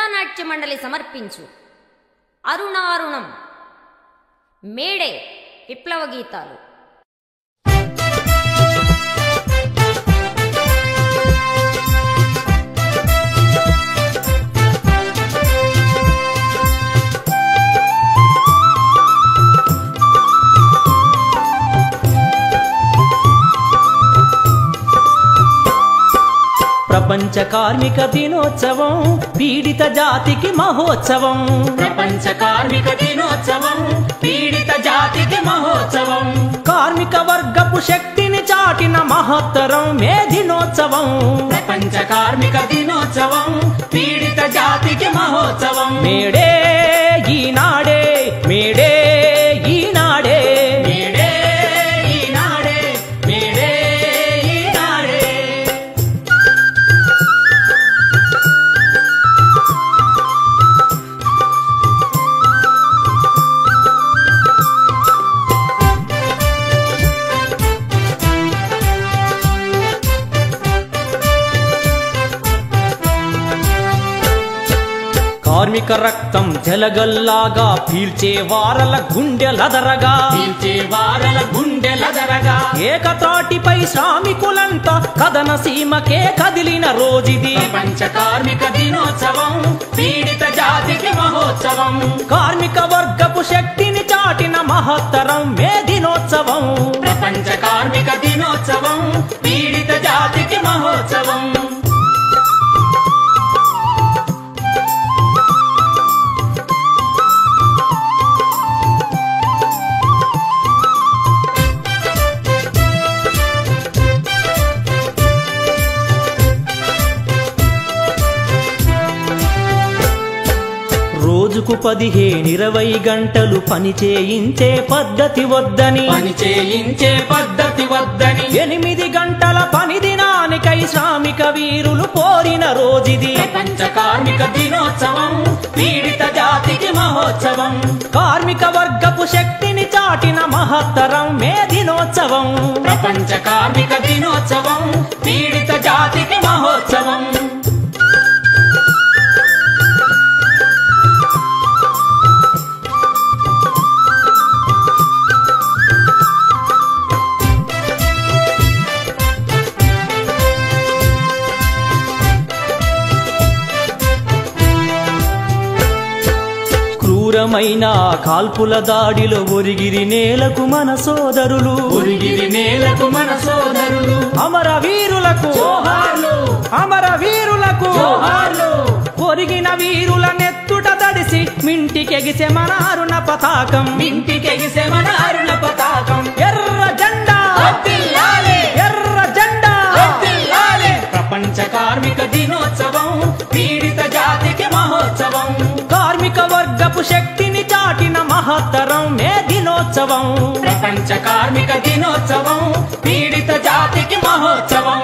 ప్రజానాట్య మండలి సమర్పించు అరుణారుణం మేడే విప్లవ గీతాలు ప్రపంచ కార్మిక దినోత్సవం పీడిత జాతికి మహోత్సవం ప్రపంచ కార్మిక దినోత్సవం పీడిత జాతికి మహోత్సవం కార్మిక వర్గపు శక్తిని చాటిన మహత్తరం మే దినోత్సవం ప్రపంచ కార్మిక దినోత్సవం పీడిత జాతికి మహోత్సవం మేడే ఈనాడే మేడే ఈనాడే మేడే ఈనాడే మేడే ఈనాడే కార్మిక రక్తం జలగల్లాగా పీల్చే వారల గుండెలదరగా పీల్చే వారల గుండెలదరగా ఏకతాటిపై శ్రామికులంతా కథన సీమకే కదిలిన రోజుది ప్రపంచ కార్మిక దినోత్సవం పీడిత జాతికి మహోత్సవం కార్మిక వర్గపు శక్తిని చాటిన మహత్తరం మే దినోత్సవం ప్రపంచ కార్మిక దినోత్సవం పీడిత జాతికి మహోత్సవం రోజుకు పదిహేను ఇరవై గంటలు పని చేయించే పద్ధతి వద్దని పని చేయించే పద్ధతి వద్దని ఎనిమిది గంటల పని దినానికై శ్రామిక వీరులు కోరిన రోజుది ప్రపంచ కార్మిక దినోత్సవం పీడిత జాతికి మహోత్సవం కార్మిక వర్గపు శక్తిని చాటిన మహత్తరం మే దినోత్సవం ప్రపంచ కార్మిక దినోత్సవం పీడిత జాతికి మహోత్సవం క్రూరమైన కాల్పుల దాడిలో ఒరిగిరి నేలకు మన సోదరులు ఉరిగిరి నేలకు మన సోదరులు అమర వీరులకు జోహార్లు అమర వీరులకు జోహార్లు ఒరిగిన వీరుల నెత్తుట తడిసి మింటికెగిసె మన అరుణ పతాకం ఇంటికెగిసే మన అరుణ పతాకం ఎర్ర జెండా వర్ధిల్లాలి, ఎర్ర జెండా వర్ధిల్లాలి. ప్రపంచ కార్మిక దినోత్సవం పీడిత జాతికి మహోత్సవం కార్మిక వర్గపు శక్తిని చాటిన మహత్తరం మే దినోత్సవం ప్రపంచ కార్మిక దినోత్సవం పీడిత జాతికి మహోత్సవం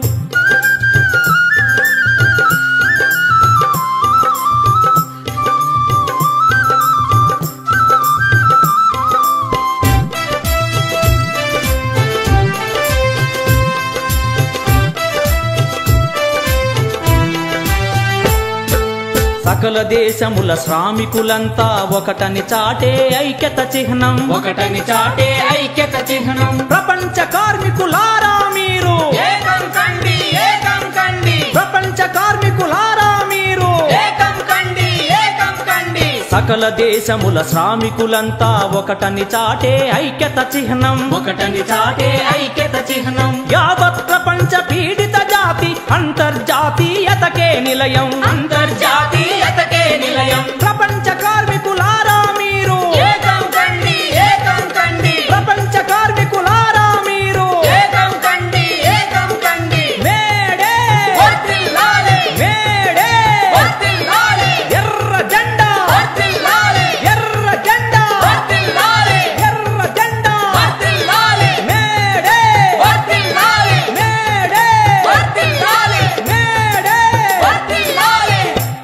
సకల దేశముల శ్రామికులంతా ఒకటని చాటే ఐక్యత చిహ్నం ఒకటని చాటే ఐక్యత చిహ్నం ప్రపంచ కార్మికులారా మీరు ఏకం కండి ఏకం కండి ప్రపంచ కార్మికులారా మీరు ఏకం కండి ఏకం కండి సకల దేశముల శ్రామికులంతా ఒకటని చాటే ఐక్యత చిహ్నం ఒకటని చాటే ఐక్యత చిహ్నం యావత్ ప్రపంచ పీడిత జాతి అంతర్జాతీయతకే నిలయం అంతర్జాతీయతకే నిలయం ప్రపంచ కార్మికులారా మీరు ఏకం కండి ఏకం కండి ప్రపంచ కార్మికులారా మీరు ఏకం కండి ఏకం కండి మేడే వర్ధిల్లాలి, మేడే వర్ధిల్లాలి, ఎర్ర జెండా వర్ధిల్లాలి, ఎర్ర జెండా వర్ధిల్లాలి, ఎర్ర జెండా వర్ధిల్లాలి, మేడే వర్ధిల్లాలి, మేడే వర్ధిల్లాలి, మేడే వర్ధిల్లాలి.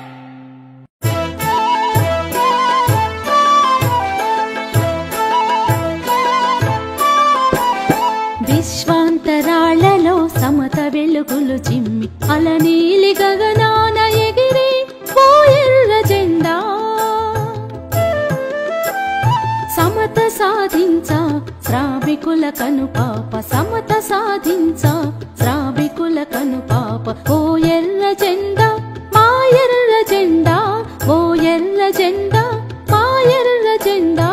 విశ్వాంతరాళ్లలో సమత వెలుగులు చిమ్మి అలనీలి గగనాన ఎగిరి పోయెల్ల సాధించ శ్రామికుల కను పాప సమత సాధించ శ్రామికుల కను పాప ఓ ఎర్ర జెండా మా ఎర్ర జెండా ఓ ఎర్ర జెండా మా ఎర్ర జెండా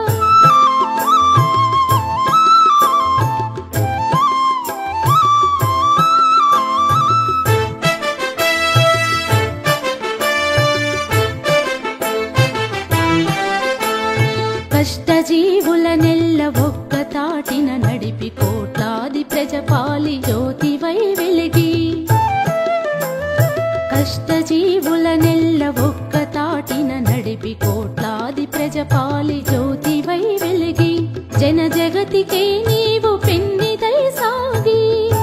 కష్టజీవుల నెల్ల ఒక్క తాటిన నడిపి కోట్లాది ప్రజపాలి జ్యోతివై వెలిగి కష్టజీవుల నెల్ల ఒక్క తాటిన నడిపి కోట్లాది ప్రజపాలి జ్యోతివై వెలిగి జన జగతికే నీవు పెన్నిదై సాగి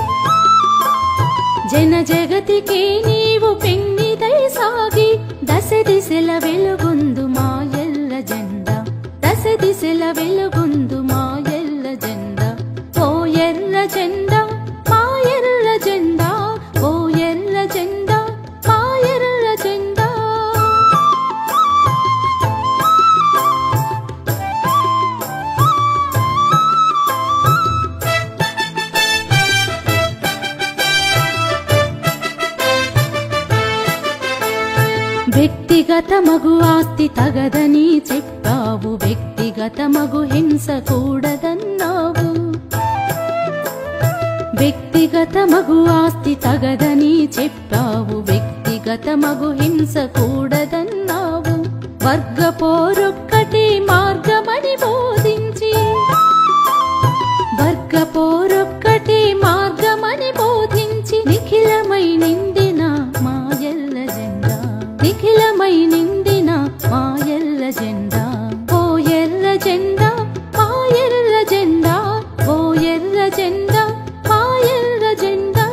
జన జగతికే నీవు పెన్నిదై సాగి దశ దిశల వెలుగొందు మా ఎల్ల జెండా దశ దిశల వెలుగొందు మా ఎల్ల జెండా ఓ ఎర్ర జెండా మా ఎర్ర జెండా ఓ ఎర్ర జెండా మా ఎర్ర జెండా వ్యక్తిగత మగు ఆస్తి తగదని చెప్పావు వ్యక్తిగత మగు హింస కూడదన్నావు వ్యక్తిగత మగు ఆస్తి తగదని చెప్పావు వ్యక్తిగత మగు హింస కూడదన్నావు వర్గ పోరొక్కటి మార్గమని బోధించి వర్గ పోరొక్కటి మార్గమని బోధించి నిఖిలమై నిండిన మా ఎల్ల జెండా నిఖిలమై నిండిన మా ఎల్ల జెండా ఓ ఎర్ర జెండా మా ఎర్ర జెండా ఓ ఎర్ర జెండా మా ఎర్ర జెండా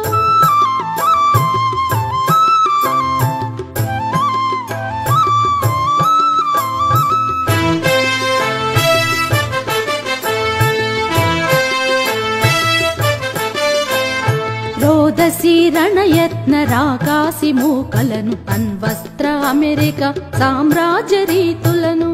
రోదసి రణయత్న రాకాసి మూకలను అన్వస్త్ర అమెరికా సామ్రాజ్య రీతులను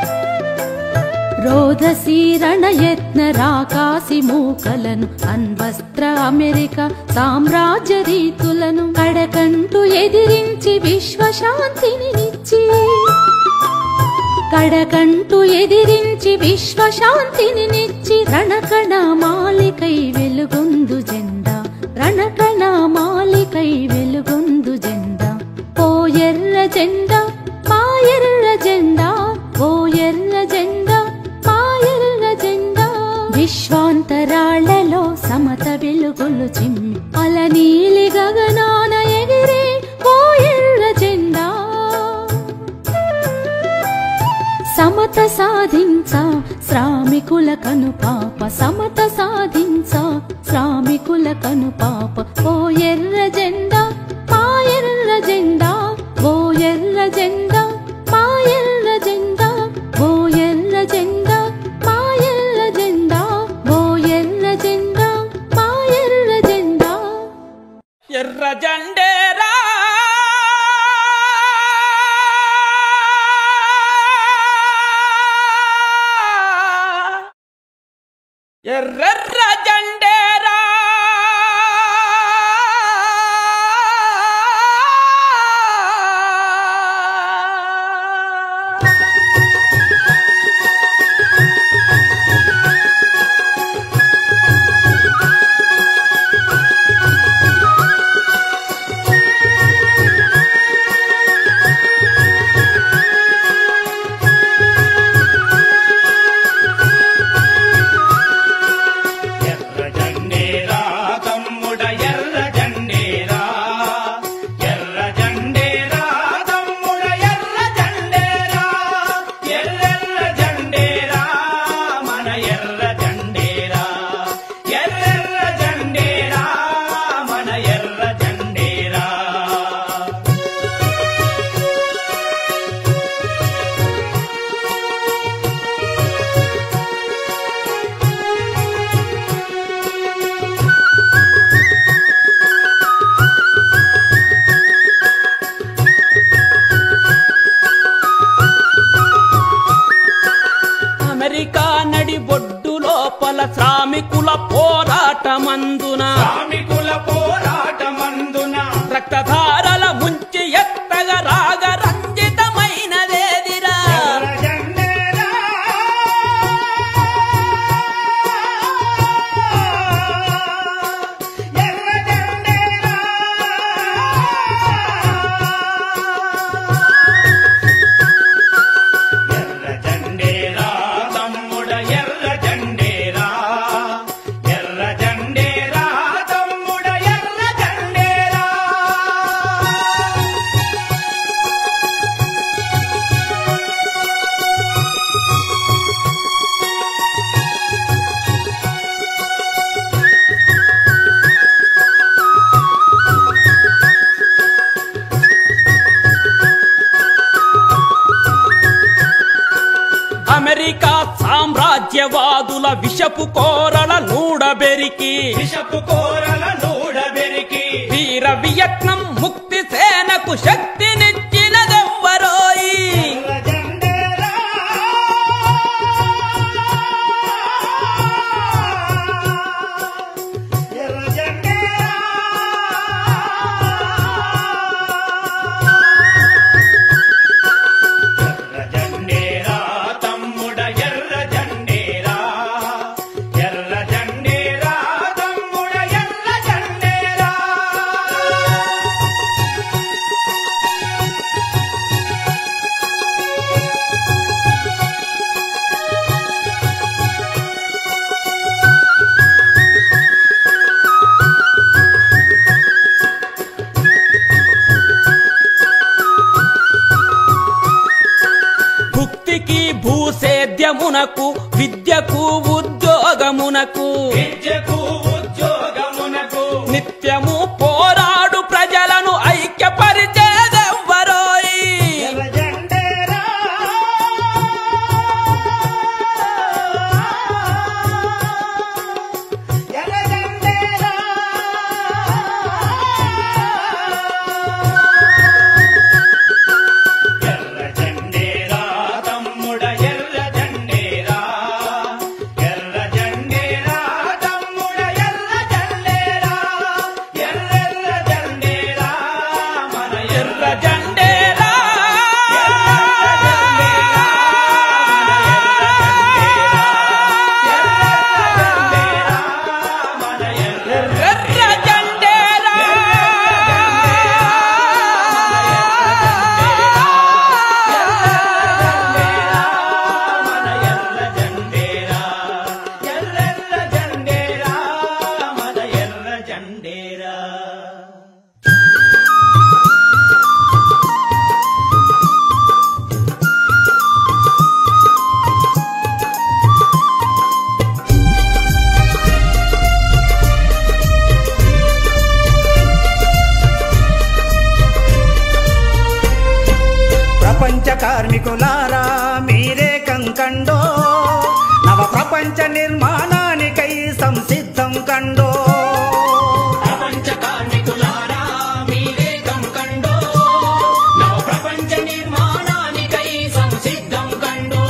రోదసి రణయత్న రాకాసి మూకలను అన్వస్త్ర అమెరికా సామ్రాజ్య రీతులను కడకంటూ ఎదిరించి విశ్వశాంతిని నిచ్చి కడకంటూ ఎదిరించి విశ్వశాంతిని నిచ్చి రణకణ మాలికై వెలుగొందు జెండా రణకణ మాలికై వెలుగొందు జెండా ఓ ఎర్ర జెండా మా ఎర్ర జెండా ఓ ఎర్ర జెండా మా ఎర్ర జెండా విశ్వాంతరాళ్లలో సమత వెలుగులు చిమ్మి అల నీలి గగనాన ఎగిరే ఓ ఎర్ర జెండా సమత సాధించ శ్రామికుల కను పాప సమత సాధించ శ్రామికుల కను పాప ఓ ఎర్ర జెండా మా ఎర్ర జెండా ఓ ఎర్ర జెండా మా ఎర్ర జెండా ఓ ఎర్ర జెండా మా ఎర్ర జెండా ఓ ఎర్ర జెండా మా ఎర్ర జెండా ఎర్ర జెండేరా ఎర్రెర్ర జెండేరా పోరాటమందున శ్రామికుల పోరాటమందున రక్తధారల ముంచి ఎత్తగా రాగ రంజితమైనదేదిరా ఎర్ర జెండేరా ఎర్ర జెండేరా ఎర్ర జెండేరా తమ్ముడ ఎర్ర జెండేరా ఎర్ర జెండేరా తమ్ముడ ఎర్ర జెండేరా అమెరికా సామ్రాజ్యవాదుల విషపు కోరల నూడబెరికి విషపు కోరల నూడబెరికి వీర వియత్నం ముక్తి సేనకు శక్తినిచ్చినదెవ్వరోయి ఎర్ర జెండేరా ఎర్ర జెండేరా ఎర్ర జెండేరా తమ్ముడ ఎర్ర జెండేరా ఎర్ర జెండేరా తమ్ముడ ఎర్ర జెండేరా భుక్తికి భూసేద్యమునకు విద్యకు ఉద్యోగమునకు విద్యకు ఉద్యోగమునకు నిత్యము పోరాడు ప్రజలను ఐక్యపరిచేదెవ్వరోయి ఎర్ర జెండేరా ఎర్ర జెండేరా ఎర్ర జెండేరా తమ్ముడ ఎర్ర జెండేరా ఎర్ర జెండేరా తమ్ముడ ఎర్ర జెండేరా ఎర్రెర్ర జెండేరా మన ఎర్ర జెండేరా ఎర్ర జెండేరా జెండేరా ప్రపంచ కార్మికులారా మీరే కంకండో నవ ప్రపంచ నిర్మాణానికై సంసిద్ధం కండో ప్రపంచ కార్మికులారా మీరే కంకండో నవ ప్రపంచ నిర్మాణానికై సంసిద్ధం కండో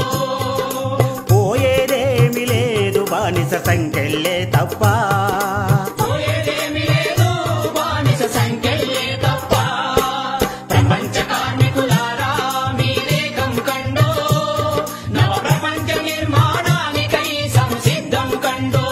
పోయేదేమి లేదు బానిస సంఖ్యలే తప్ప పోయేదేమి లేదు బానిస సంఖ్యలే తప్ప ప్రపంచ కార్మికులారా మీరే కంకండో నవ ప్రపంచ నిర్మాణానికై సంసిద్ధం కండో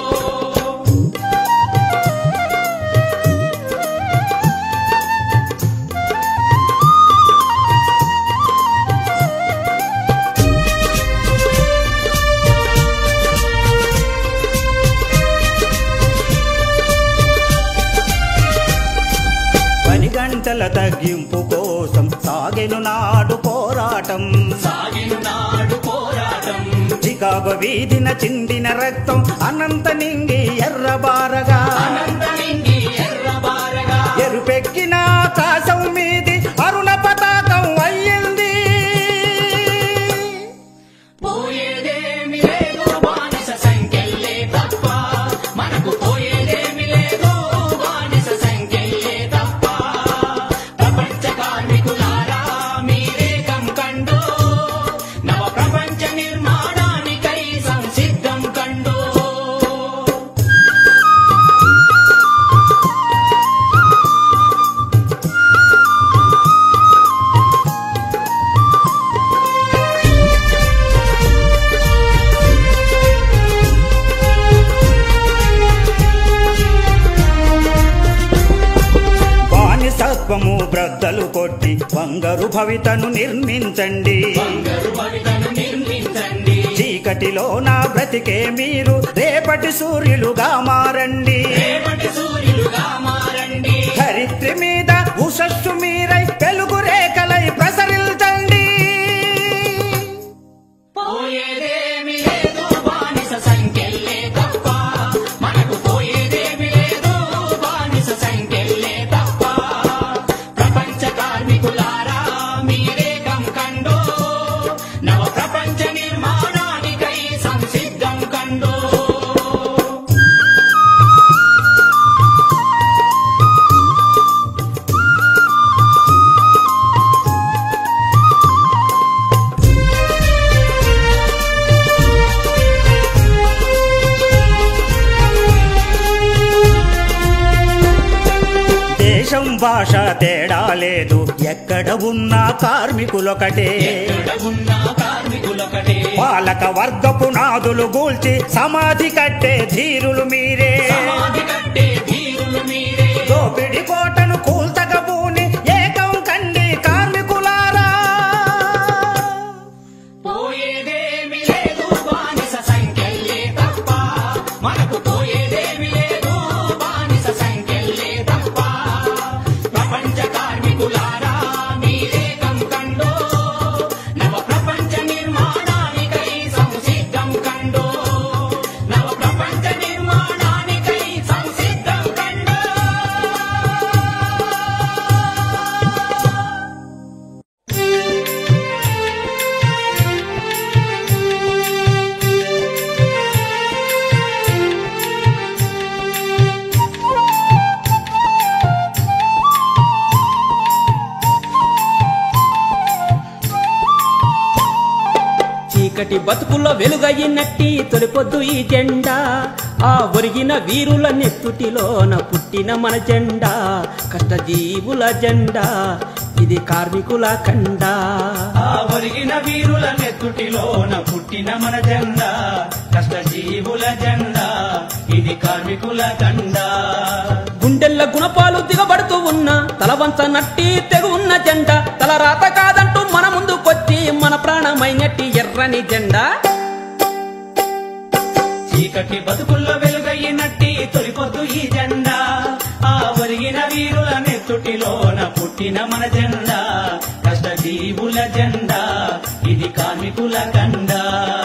పని గంటల తగ్గింపు కోసం సాగెను నాడు పోరాటం సాగినాడు పోరాటం చికాగో వీధిన చిందిన రక్తం అనంత నింగి ఎర్రబారగా అనంతలింగి ఎర్రబారగా ఎరుపెక్కిన ఆకాశం మీది అరుణ పతాకం అయ్యింది పోయేదేమి లేదు బానిస సంఖ్యలే తప్ప మనకు పోయేదేమి లేదు బానిస సంఖ్యలే తప్ప ప్రపంచ కార్మికులారా మీరే కంకండో నవ ప్రపంచ నిర్మాణానికై సంసిద్ధం కండో బంగారు భవితను నిర్మించండి బంగారు భవితను నిర్మించండి చీకటిలో నా బ్రతికే మీరు రేపటి సూర్యులుగా మారండి రేపటి సూర్యులుగా మారండి ధరిత్రి మీద ఉషస్సు మీరై తెలుగు రేఖలై ప్రసరించండి పోయేదేమి లేదు బానిస సంఖ్యలే తప్ప మనకు పోయేదేమి లేదు బానిస సంఖ్యలే తప్ప ప్రపంచ కార్మికులారా మీరే కంకండో నవ ప్రపంచ నిర్మాణానికై సంసిద్ధం కండో దేశం భాష తేడా లేదు ఎక్కడ ఉన్నా కార్మికులొకటే ఎక్కడ ఉన్న కార్మికులొకటే పాలక వర్గపు నాదులు గూల్చి సమాధి కట్టే ధీరులు మీరే సమాధి కట్టే ధీరులు మీరే దోపిడి కోటను కూల్చగబూని ఏకం కండి కార్మికులారా పోయేదేమి లేదు బానిస సంఖ్యలే తప్ప మనకు పోయేదేమి లేదు బానిస సంఖ్యలే తప్ప ప్రపంచ కార్మికులారా మీరే కంకండో నవ ప్రపంచ నిర్మాణానికై సంసిద్ధం కండో నవ ప్రపంచ నిర్మాణానికై సంసిద్ధం కండో చీకటి బతుకుల్లో వెలుగయ్యినట్టి తొలిపొద్దు ఈ జెండా ఆ ఒరిగిన వీరుల నెత్తుటిలోన పుట్టిన మన జెండా కష్టజీవుల జెండా ఇది కార్మికుల కండా ఆ ఒరిగిన వీరుల నెత్తుటిలోన పుట్టిన మన జెండా కష్టజీవుల జెండా ఇది కార్మికుల కండా గుండెల్ల గుణపాలు దిగబడుతూ ఉన్న తలవంచ నట్టి తెగు ఉన్న జెండా తల రాత కాదంటూ మన ముందుకొచ్చి మన ప్రాణమైనట్టి ఎర్రని జెండా చీకటి బతుకుల్లో వెలుగయ్యినట్టి తొలిపొద్దు ఈ జెండా ఆ ఒరిగిన వీరుల నెత్తుటిలోన పుట్టిన మన జెండా కష్టజీవుల జెండా ఇది కార్మికుల కండా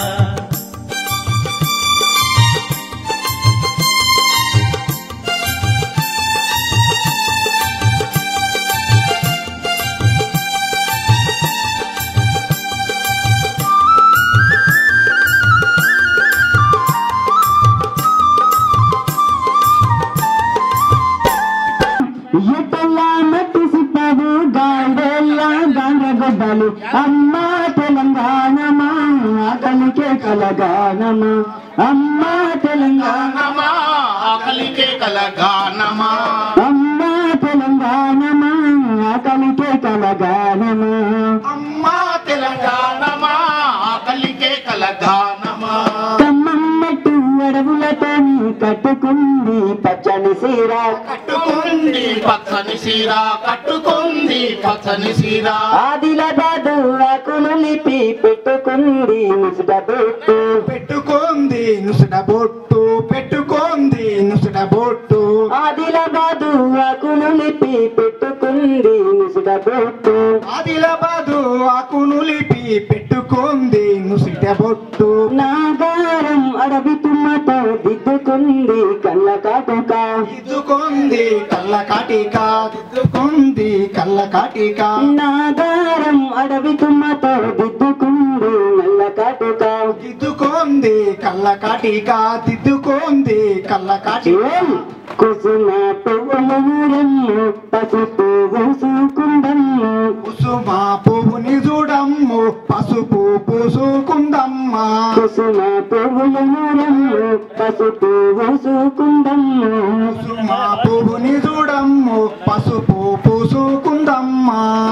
ఎటల్లా మట్టి సిప్పదు గాండెల్లా గండ్రగొడ్డలు అమ్మా తెలంగాణమా ఆకలికే కలగానమా అమ్మా తెలంగాణ ఆకలికే కలగానమా అమ్మా తెలంగాణమా ఆకలికే కలగానమా అమ్మా తెలంగాణమా ఆకలికే కలగానమా కమ్మమ్మట్టు అడవులతోని కట్టుకుంది పచ్చని సీర కట్టుకుంది పచ్చని సీర కట్టుకుంది పచ్చని సీర ఆదిలాబాదు ఆకులు లిపి పెట్టుకుంది ముసుట పెట్టు పెట్టుకుంది నుసుడ బొట్టు పెట్టుకుంది నుసుడ బొట్టు ఆదిలాబాదు ఆకులు లిపి పెట్టుకుంది ముసుట పెట్టు ఆదిలాబాదు ఆకును లిపి పెట్టుకుంది నుసిట బొట్టు నాగారం అడవి తుమ్మతో దిద్దుకుంది కళ్ళ కాటుక దిద్దుకుంది కళ్ళ కాటిక దిద్దుకుంది కళ్ళ కాటిక నాగారం అడవి తుమ్మతో దిద్దుకుంది నల్ల కాటుక దిద్దుకుంది కళ్ళ కాటిక దిద్దుకుంది కళ్ళ కాటిక ఏం? కుసుమ పువ్వులు ఊరమ్ము పసుపు పూసుకుందమ్ము కుసుమ పువ్వుని చూడమ్ము పసుపు పూసుకుందమ్మ కుసుమ పువ్వులు ఊరమ్ము పసుపు పూసుకుందమ్ము కుసుమ పువ్వుని చూడమ్ము పసుపు పూసుకుందమ్మ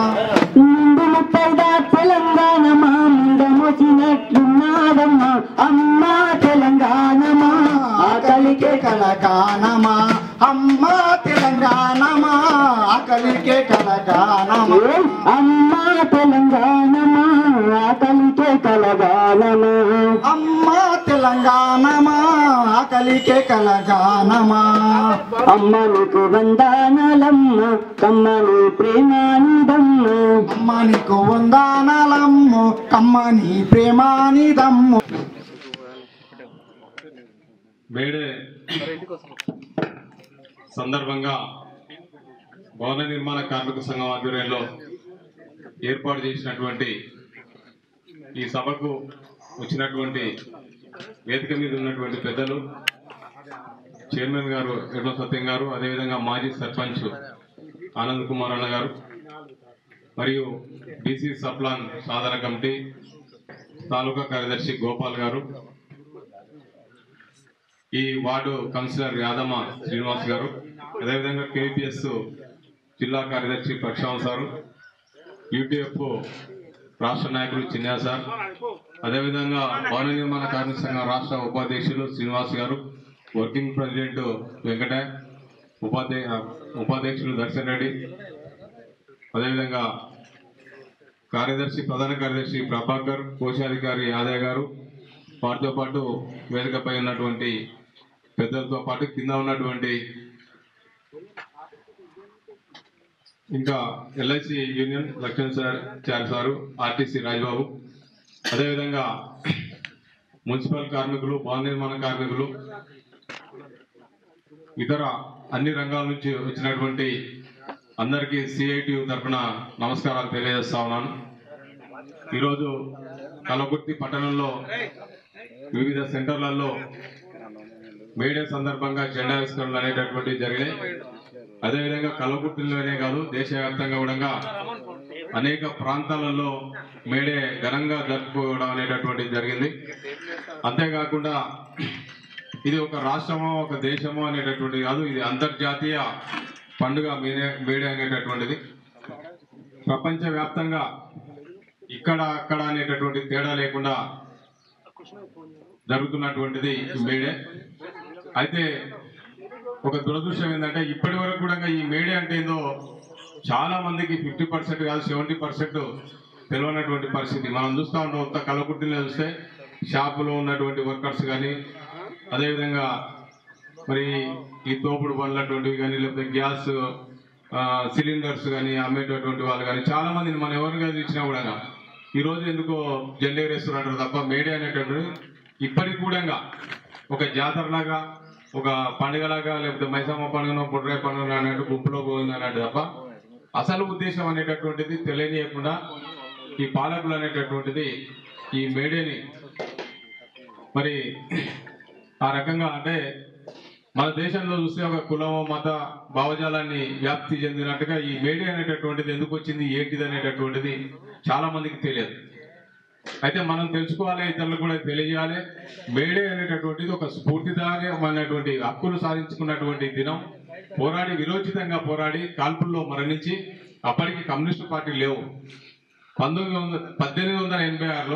ముందు ముప్పైదా తెలంగాణమా ముందు మోసినట్లున్నాదమ్మా అమ్మా తెలంగాణమా ఆకలికే కలగానమా అమ్మ తెలంగాణమా ఆకలి ఆకలికే కలగానమా అమ్మా తెలంగాణమా ఆకలికే కలగాలమా అమ్మా తెలంగాణమా ఆకలికే కలగానమా అమ్మ నీకు వందానాలమ్మ కమ్మని ప్రేమానిదమ్మ అమ్మ నీకు వందానాలమ్ము కమ్మని ప్రేమానిదమ్ము మేడే సందర్భంగా భవన నిర్మాణ కార్మిక సంఘం ఆధ్వర్యంలో ఏర్పాటు చేసినటువంటి ఈ సభకు వచ్చినటువంటి వేదిక మీద ఉన్నటువంటి పెద్దలు చైర్మన్ గారు ఎడ్మ సత్యం గారు అదేవిధంగా మాజీ సర్పంచ్ ఆనంద్ కుమార్ అన్న గారు మరియు బీసీ సప్లాన్ సాధన కమిటీ తాలూకా కార్యదర్శి గోపాల్ గారు ఈ వార్డు కౌన్సిలర్ యాదమ్మ శ్రీనివాస్ గారు అదేవిధంగా కేపీఎస్ జిల్లా కార్యదర్శి ప్రక్షాంత్ సారు యూటీఎఫ్ రాష్ట్ర నాయకులు చిన్నా సార్ అదేవిధంగా భవన నిర్మాణ కార్మిక సంఘం రాష్ట్ర ఉపాధ్యక్షులు శ్రీనివాస్ గారు వర్కింగ్ ప్రెసిడెంట్ వెంకట ఉపాధ్యక్ష ఉపాధ్యక్షులు దర్శన్ రెడ్డి అదేవిధంగా కార్యదర్శి ప్రధాన కార్యదర్శి ప్రభాకర్ కోశాధికారి యాదయ్య గారు వారితో పాటు వేదికపై ఉన్నటువంటి పెద్దలతో పాటు కింద ఉన్నటువంటి ఇంకా LIC union Lakshman sir Chari sir RTC Rajbabu అదేవిధంగా మున్సిపల్ కార్మికులు భవన నిర్మాణ కార్మికులు ఇతర అన్ని రంగాల నుంచి వచ్చినటువంటి అందరికీ సిఐటి తరఫున నమస్కారాలు తెలియజేస్తా ఉన్నాను ఈరోజు కలకుర్తి పట్టణంలో వివిధ సెంటర్లలో మేడే సందర్భంగా జెండా ఆవిష్కరణలు అనేటటువంటి జరిగినాయి అదేవిధంగా కలకుర్తిలోనే కాదు దేశవ్యాప్తంగా కూడా అనేక ప్రాంతాలలో మేడే ఘనంగా జరుపుకోవడం అనేటటువంటిది జరిగింది అంతేకాకుండా ఇది ఒక రాష్ట్రమో ఒక దేశమో అనేటటువంటిది కాదు ఇది అంతర్జాతీయ పండుగ మేడే మేడే అనేటటువంటిది ప్రపంచవ్యాప్తంగా ఇక్కడ అక్కడ అనేటటువంటి తేడా లేకుండా జరుగుతున్నటువంటిది ఈ మేడే అయితే ఒక దురదృష్టం ఏంటంటే ఇప్పటి వరకు కూడా ఈ మేడే అంటే ఏందో చాలా మందికి ఫిఫ్టీ పర్సెంట్ కాదు సెవెంటీ పర్సెంట్ తెలియనటువంటి పరిస్థితి మనం చూస్తూ ఉంటాం కొత్త కలకుర్తిలో చూస్తే షాపులో ఉన్నటువంటి వర్కర్స్ కానీ అదేవిధంగా మరి ఈ తోపుడు బండ్లటువంటివి కానీ లేకపోతే గ్యాస్ ఆ, సిలిండర్స్ కానీ అమ్మేటటువంటి వాళ్ళు కానీ చాలా మందిని మనం ఎవరిని కానీ ఇచ్చినా కూడా ఈ రోజు ఎందుకో జెండా వేస్తున్నారు తప్ప మేడే అనేటటువంటి ఇప్పటికి కూడా ఒక జాతరలాగా ఒక పండుగలాగా లేకపోతే మైసమ్మ పండుగనో పుట్రే పండుగ అన్నట్టు గుంపులో పోయింది అన్నట్టు తప్ప అసలు ఉద్దేశం అనేటటువంటిది తెలియనియకుండా ఈ పాలకులు అనేటటువంటిది ఈ మేడేని మరి ఆ రకంగా అంటే మన దేశంలో చూస్తే ఒక కులం మత భావజాలాన్ని వ్యాప్తి చెందినట్టుగా ఈ మేడే అనేటటువంటిది ఎందుకు వచ్చింది ఏంటిది అనేటటువంటిది చాలా మందికి తెలియదు అయితే మనం తెలుసుకోవాలి ఇతరులకు కూడా తెలియజేయాలి మేడే అనేటటువంటిది ఒక స్ఫూర్తిదాయకమైనటువంటి హక్కులు సాధించుకున్నటువంటి దినం పోరాడి విరోచితంగా పోరాడి కాల్పుల్లో మరణించి అప్పటికి కమ్యూనిస్టు పార్టీ లేవు పంతొమ్మిది వందల పద్దెనిమిది వందల ఎనభై ఆరులో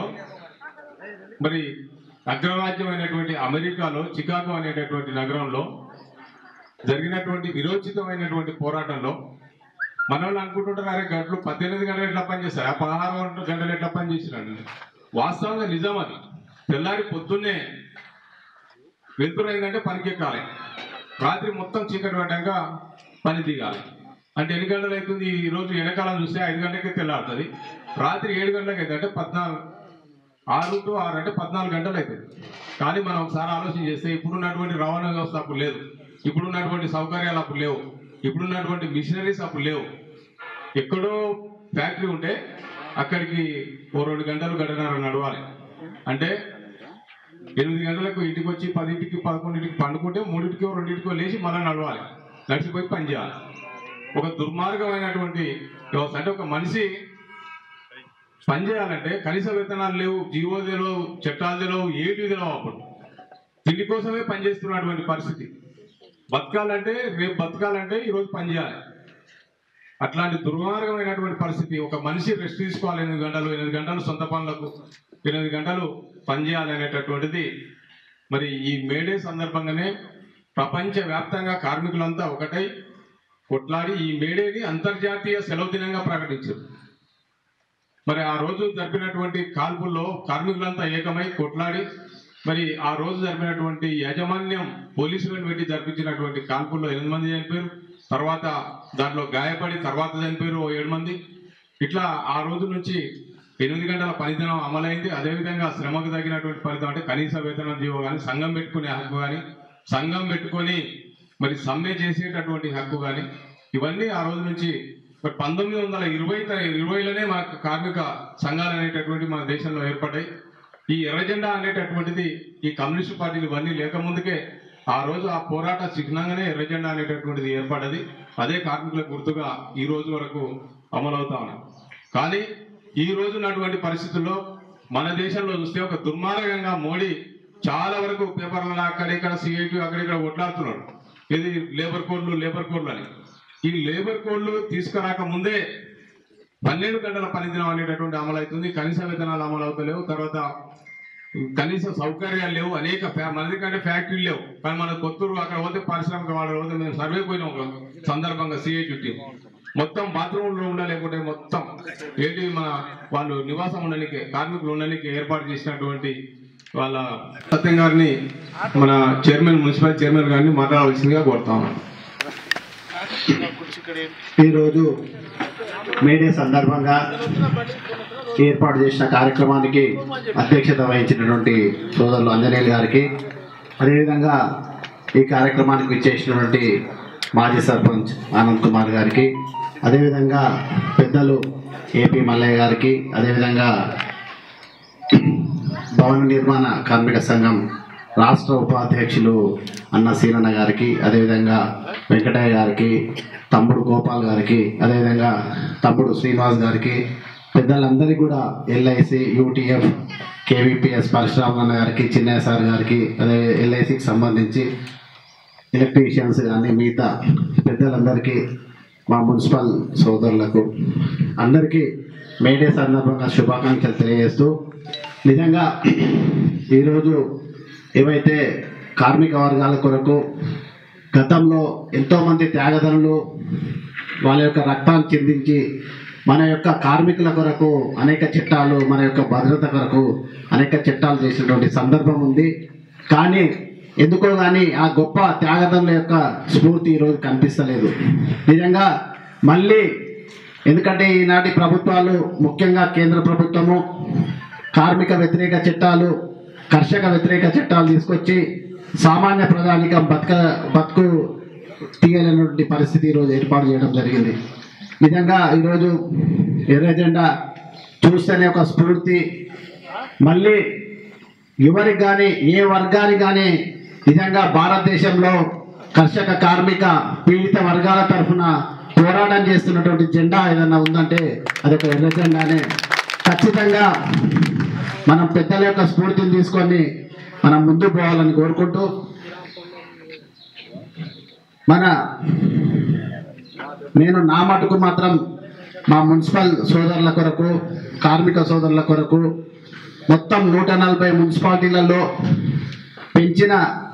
మరి అగ్రరాజ్యమైనటువంటి అమెరికాలో చికాగో అనేటటువంటి నగరంలో జరిగినటువంటి విరోచితమైనటువంటి పోరాటంలో మన వాళ్ళు అనుకుంటుంటారు అరే గంటలు పద్దెనిమిది గంటలు ఎట్లా పనిచేస్తారు ఆ పదహారు గంటలు ఎట్లా పనిచేసినాడు వాస్తవంగా నిజం అది తెల్లారి పొద్దున్నే వెళ్తురైందంటే పనికి ఎక్కాలి రాత్రి మొత్తం చీకటి పడ్డాక పని దిగాలి అంటే ఎన్ని గంటలు అవుతుంది ఈ రోజు ఎండాకాలం చూస్తే ఐదు గంటలకే తెల్లారుతుంది రాత్రి ఏడు గంటలకు అయితే అంటే పద్నాలుగు ఆరు టు ఆరు అంటే పద్నాలుగు గంటలు అవుతుంది కానీ మనం ఒకసారి ఆలోచన చేస్తే ఇప్పుడున్నటువంటి రవాణా వ్యవస్థ అప్పుడు లేదు ఇప్పుడున్నటువంటి సౌకర్యాలు అప్పుడు లేవు ఇప్పుడున్నటువంటి మిషనరీస్ అప్పుడు లేవు ఎక్కడో ఫ్యాక్టరీ ఉంటే అక్కడికి ఓ రెండు గంటలు గంటన్నర నడవాలి అంటే ఎనిమిది గంటలకు ఇంటికి వచ్చి పదింటికి పదకొండింటికి పండుకుంటే మూడింటికో రెండింటికో లేచి మళ్ళీ నడవాలి నడిచిపోయి పని చేయాలి ఒక దుర్మార్గమైనటువంటి వ్యవస్థ అంటే ఒక మనిషి పని చేయాలంటే కనీస వేతనాలు లేవు జీవో తెలియవు చట్టాలు తెలియవు ఏటి తెలియవు అప్పుడు తిండి కోసమే పనిచేస్తున్నటువంటి పరిస్థితి బతకాలంటే రేపు బతకాలంటే ఈరోజు పని చేయాలి అట్లాంటి దుర్మార్గమైనటువంటి పరిస్థితి ఒక మనిషి రెస్ట్ తీసుకోవాలి ఎనిమిది గంటలు ఎనిమిది గంటలు సొంత పనులకు ఎనిమిది గంటలు పనిచేయాలి అనేటటువంటిది మరి ఈ మేడే సందర్భంగానే ప్రపంచ వ్యాప్తంగా కార్మికులంతా ఒకటై కొట్లాడి ఈ మేడేని అంతర్జాతీయ సెలవు దినంగా ప్రకటించారు మరి ఆ రోజు జరిపినటువంటి కాల్పుల్లో కార్మికులంతా ఏకమై కొట్లాడి మరి ఆ రోజు జరిపినటువంటి యాజమాన్యం పోలీసులను పెట్టి జరిపించినటువంటి కాల్పుల్లో ఎనిమిది మంది చనిపోయారు తర్వాత దాంట్లో గాయపడి తర్వాత చనిపోయారు ఓ ఏడు మంది ఇట్లా ఆ రోజు నుంచి ఎనిమిది గంటల పనిదినం అమలైంది అదేవిధంగా శ్రమకు తగినటువంటి ఫలితం అంటే కనీస వేతనం జీవో కానీ సంఘం పెట్టుకునే హక్కు కానీ సంఘం పెట్టుకొని మరి సమ్మె చేసేటటువంటి హక్కు కానీ ఇవన్నీ ఆ రోజు నుంచి మరి పంతొమ్మిది వందల ఇరవై ఇరవైలోనే మనకు కార్మిక సంఘాలు అనేటటువంటి మన దేశంలో ఏర్పడ్డాయి ఈ ఎర్రజెండా అనేటటువంటిది ఈ కమ్యూనిస్ట్ పార్టీలు ఇవన్నీ లేకముందుకే ఆ రోజు ఆ పోరాట చిహ్నంగానే ఎర్రజెండా అనేటటువంటిది ఏర్పడ్డది అదే కార్మికుల గుర్తుగా ఈ రోజు వరకు అమలవుతా ఉన్నాం కానీ ఈ రోజు ఉన్నటువంటి పరిస్థితుల్లో మన దేశంలో చూస్తే ఒక దుర్మార్గంగా మోడీ చాలా వరకు పేపర్లలో అక్కడిక్కడ సిఐటి అక్కడిక్కడ కొట్లాడుతున్నాడు ఇది లేబర్ కోడ్లు లేబర్ కోడ్లు అని ఈ లేబర్ కోడ్లు తీసుకురాక ముందే పన్నెండు గంటల పనిదినం అనేటటువంటి అమలు అవుతుంది కనీస వేతనాలు అమలు అవుతలేవు తర్వాత కనీస సౌకర్యాలు లేవు అనేక ఫ్యా- మనది కంటే ఫ్యాక్టరీలు లేవు కానీ మన కొత్తూరు అక్కడ పోతే పారిశ్రామిక వాళ్ళు పోతే మేము సర్వే పోయినాం ఒక సందర్భంగా సిఐటి టీం మొత్తం బాత్రూంలో ఉండలేకుంటే మొత్తం ఏంటి మన వాళ్ళు నివాసం ఉండడానికి కార్మికులు ఉండడానికి ఏర్పాటు చేసినటువంటి వాళ్ళ సత్యం గారిని మన చైర్మన్ మున్సిపల్ చైర్మన్ గారిని మాట్లాడవలసిందిగా కోరుతా ఉన్నాను ఈరోజు మేడే సందర్భంగా ఏర్పాటు చేసిన కార్యక్రమానికి అధ్యక్షత వహించినటువంటి సోదరులు అంజనేయులు గారికి అదేవిధంగా ఈ కార్యక్రమానికి విచ్చేసినటువంటి మాజీ సర్పంచ్ ఆనంద్ కుమార్ గారికి అదేవిధంగా పెద్దలు ఏపీ మల్లయ్య గారికి అదేవిధంగా భవన నిర్మాణ కార్మిక సంఘం రాష్ట్ర ఉపాధ్యక్షులు అన్న సీనన్న గారికి అదేవిధంగా వెంకటయ్య గారికి తమ్ముడు గోపాల్ గారికి అదేవిధంగా తమ్ముడు శ్రీనివాస్ గారికి పెద్దలందరికీ కూడా ఎల్ఐసి యూటీఎఫ్ కేవీపీఎస్ పరశురామన్న గారికి చిన్నయ్య సార్ గారికి అదే ఎల్ఐసికి సంబంధించి ఎలక్ట్రీషియన్స్ కానీ మిగతా పెద్దలందరికీ మా మున్సిపల్ సోదరులకు అందరికీ మేడే సందర్భంగా శుభాకాంక్షలు తెలియజేస్తూ నిజంగా ఈరోజు ఏవైతే కార్మిక వర్గాల కొరకు గతంలో ఎంతోమంది త్యాగదనులు వాళ్ళ యొక్క రక్తాన్ని చిందించి మన యొక్క కార్మికుల కొరకు అనేక చట్టాలు మన యొక్క భద్రత కొరకు అనేక చట్టాలు చేసినటువంటి సందర్భం ఉంది కానీ ఎందుకో కానీ ఆ గొప్ప త్యాగదనుల యొక్క స్ఫూర్తి ఈరోజు కనిపిస్తలేదు నిజంగా మళ్ళీ ఎందుకంటే ఈనాటి ప్రభుత్వాలు ముఖ్యంగా కేంద్ర ప్రభుత్వము కార్మిక వ్యతిరేక చట్టాలు కర్షక వ్యతిరేక చట్టాలు తీసుకొచ్చి సామాన్య ప్రజానికం బతక బతుకు తీయలేనటువంటి పరిస్థితి ఈరోజు ఏర్పాటు చేయడం జరిగింది నిజంగా ఈరోజు ఎర్ర జెండా చూస్తేనే ఒక స్ఫూర్తి మళ్ళీ ఎవరికి కానీ ఏ వర్గానికి కానీ నిజంగా భారతదేశంలో కర్షక కార్మిక పీడిత వర్గాల తరఫున పోరాటం చేస్తున్నటువంటి జెండా ఏదన్నా ఉందంటే అది ఒక ఎర్ర జెండానే ఖచ్చితంగా మనం పెద్దల యొక్క స్ఫూర్తిని తీసుకొని మనం ముందుకు పోవాలని కోరుకుంటూ మన నేను నా మటుకు మాత్రం మా మున్సిపల్ సోదరుల కొరకు కార్మిక సోదరుల కొరకు మొత్తం నూట నలభై మున్సిపాలిటీలలో పెంచిన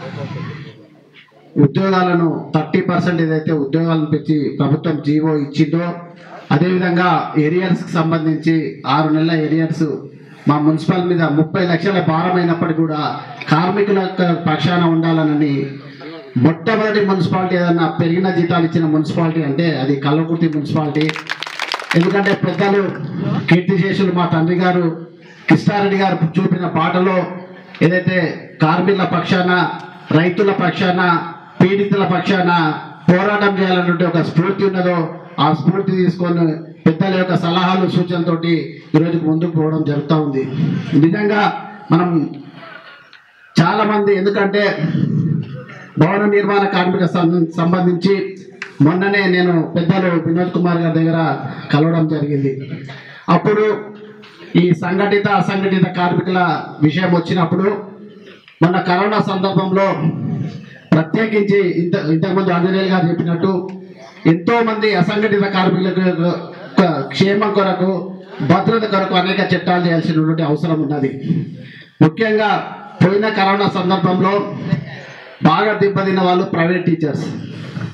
ఉద్యోగాలను థర్టీ పర్సెంట్ ఏదైతే ఉద్యోగాలను పెంచి ప్రభుత్వం జీవో ఇచ్చిందో అదేవిధంగా ఏరియాస్కి సంబంధించి ఆరు నెలల ఏరియాస్ మా మున్సిపల్ మీద ముప్పై లక్షల భారం అయినప్పటికీ కూడా కార్మికుల యొక్క పక్షాన ఉండాలనని మొట్టమొదటి మున్సిపాలిటీ ఏదన్నా పెరిగిన జీతాలు ఇచ్చిన మున్సిపాలిటీ అంటే అది కల్లకుర్తి మున్సిపాలిటీ ఎందుకంటే పెద్దలు కీర్తిశేషులు మా తండ్రి గారు కృష్ణారెడ్డి గారు చూపిన పాటలో ఏదైతే కార్మికుల పక్షాన రైతుల పక్షాన పీడితుల పక్షాన పోరాటం చేయాలన్నటువంటి ఒక స్ఫూర్తి ఉన్నదో ఆ స్ఫూర్తి తీసుకొని పెద్దల యొక్క సలహాలు సూచనలతోటి ఈరోజు ముందుకు పోవడం జరుగుతూ ఉంది నిజంగా మనం చాలా మంది ఎందుకంటే భవన నిర్మాణ కార్మిక సం- సంబంధించి మొన్ననే నేను పెద్దలు వినోద్ కుమార్ గారి దగ్గర కలవడం జరిగింది అప్పుడు ఈ సంఘటిత అసంఘటిత కార్మికుల విషయం వచ్చినప్పుడు మొన్న కరోనా సందర్భంలో ప్రత్యేకించి ఇంత ఇంతకుముందు ఆంజనేయులు గారు చెప్పినట్టు ఎంతో మంది అసంఘటిత కార్మికులకు యొక్క క్షేమం కొరకు భద్రత కొరకు అనేక చట్టాలు చేయాల్సినటువంటి అవసరం ఉన్నది ముఖ్యంగా పోయిన కరోనా సందర్భంలో బాగా దెబ్బతిన్న వాళ్ళు ప్రైవేట్ టీచర్స్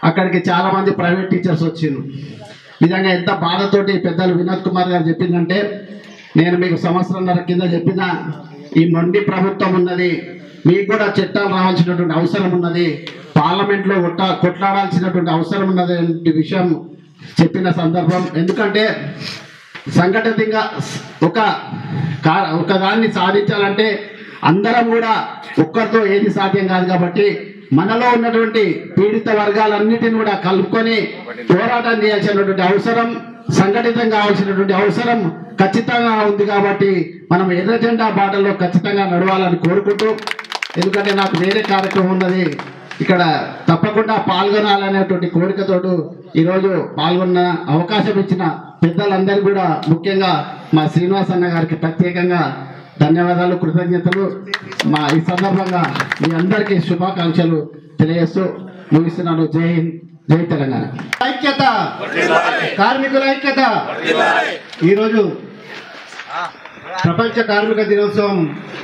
అక్కడికి చాలా మంది ప్రైవేట్ టీచర్స్ వచ్చిండ్రు నిజంగా ఎంత బాధతోటి పెద్దలు వినోద్ కుమార్ గారు చెప్పిందంటే నేను మీకు సంవత్సరంన్నర కింద చెప్పిన ఈ మొండి ప్రభుత్వం ఉన్నది మీకు కూడా చట్టాలు రావాల్సినటువంటి అవసరం ఉన్నది పార్లమెంట్లో కొట్ట కొట్లాడాల్సినటువంటి అవసరం ఉన్నది అనే విషయం చెప్పిన సందర్భం ఎందుకంటే సంఘటితంగా ఒక కా- ఒక దాన్ని సాధించాలంటే అందరం కూడా ఒక్కరితో ఏది సాధ్యం కాదు కాబట్టి మనలో ఉన్నటువంటి పీడిత వర్గాలన్నిటిని కూడా కలుపుకొని పోరాటం చేయాల్సినటువంటి అవసరం సంఘటితం కావాల్సినటువంటి అవసరం ఖచ్చితంగా ఉంది కాబట్టి మనం ఎర్ర జెండా బాటలో ఖచ్చితంగా నడవాలని కోరుకుంటూ ఎందుకంటే నాకు వేరే కార్యక్రమం ఉన్నది ఇక్కడ తప్పకుండా పాల్గొనాలనేటువంటి కోరికతోడు ఈరోజు పాల్గొన్న అవకాశం ఇచ్చిన పెద్దలందరూ కూడా ముఖ్యంగా మా శ్రీనివాస్ అన్న గారికి ప్రత్యేకంగా ధన్యవాదాలు కృతజ్ఞతలు మా ఈ సందర్భంగా మీ అందరికీ శుభాకాంక్షలు తెలియజేస్తూ ముగిస్తున్నాను జై హింద్ జై తెలంగాణ ఐక్యత కార్మికుల ఐక్యత ఈరోజు ప్రపంచ కార్మిక దినోత్సవం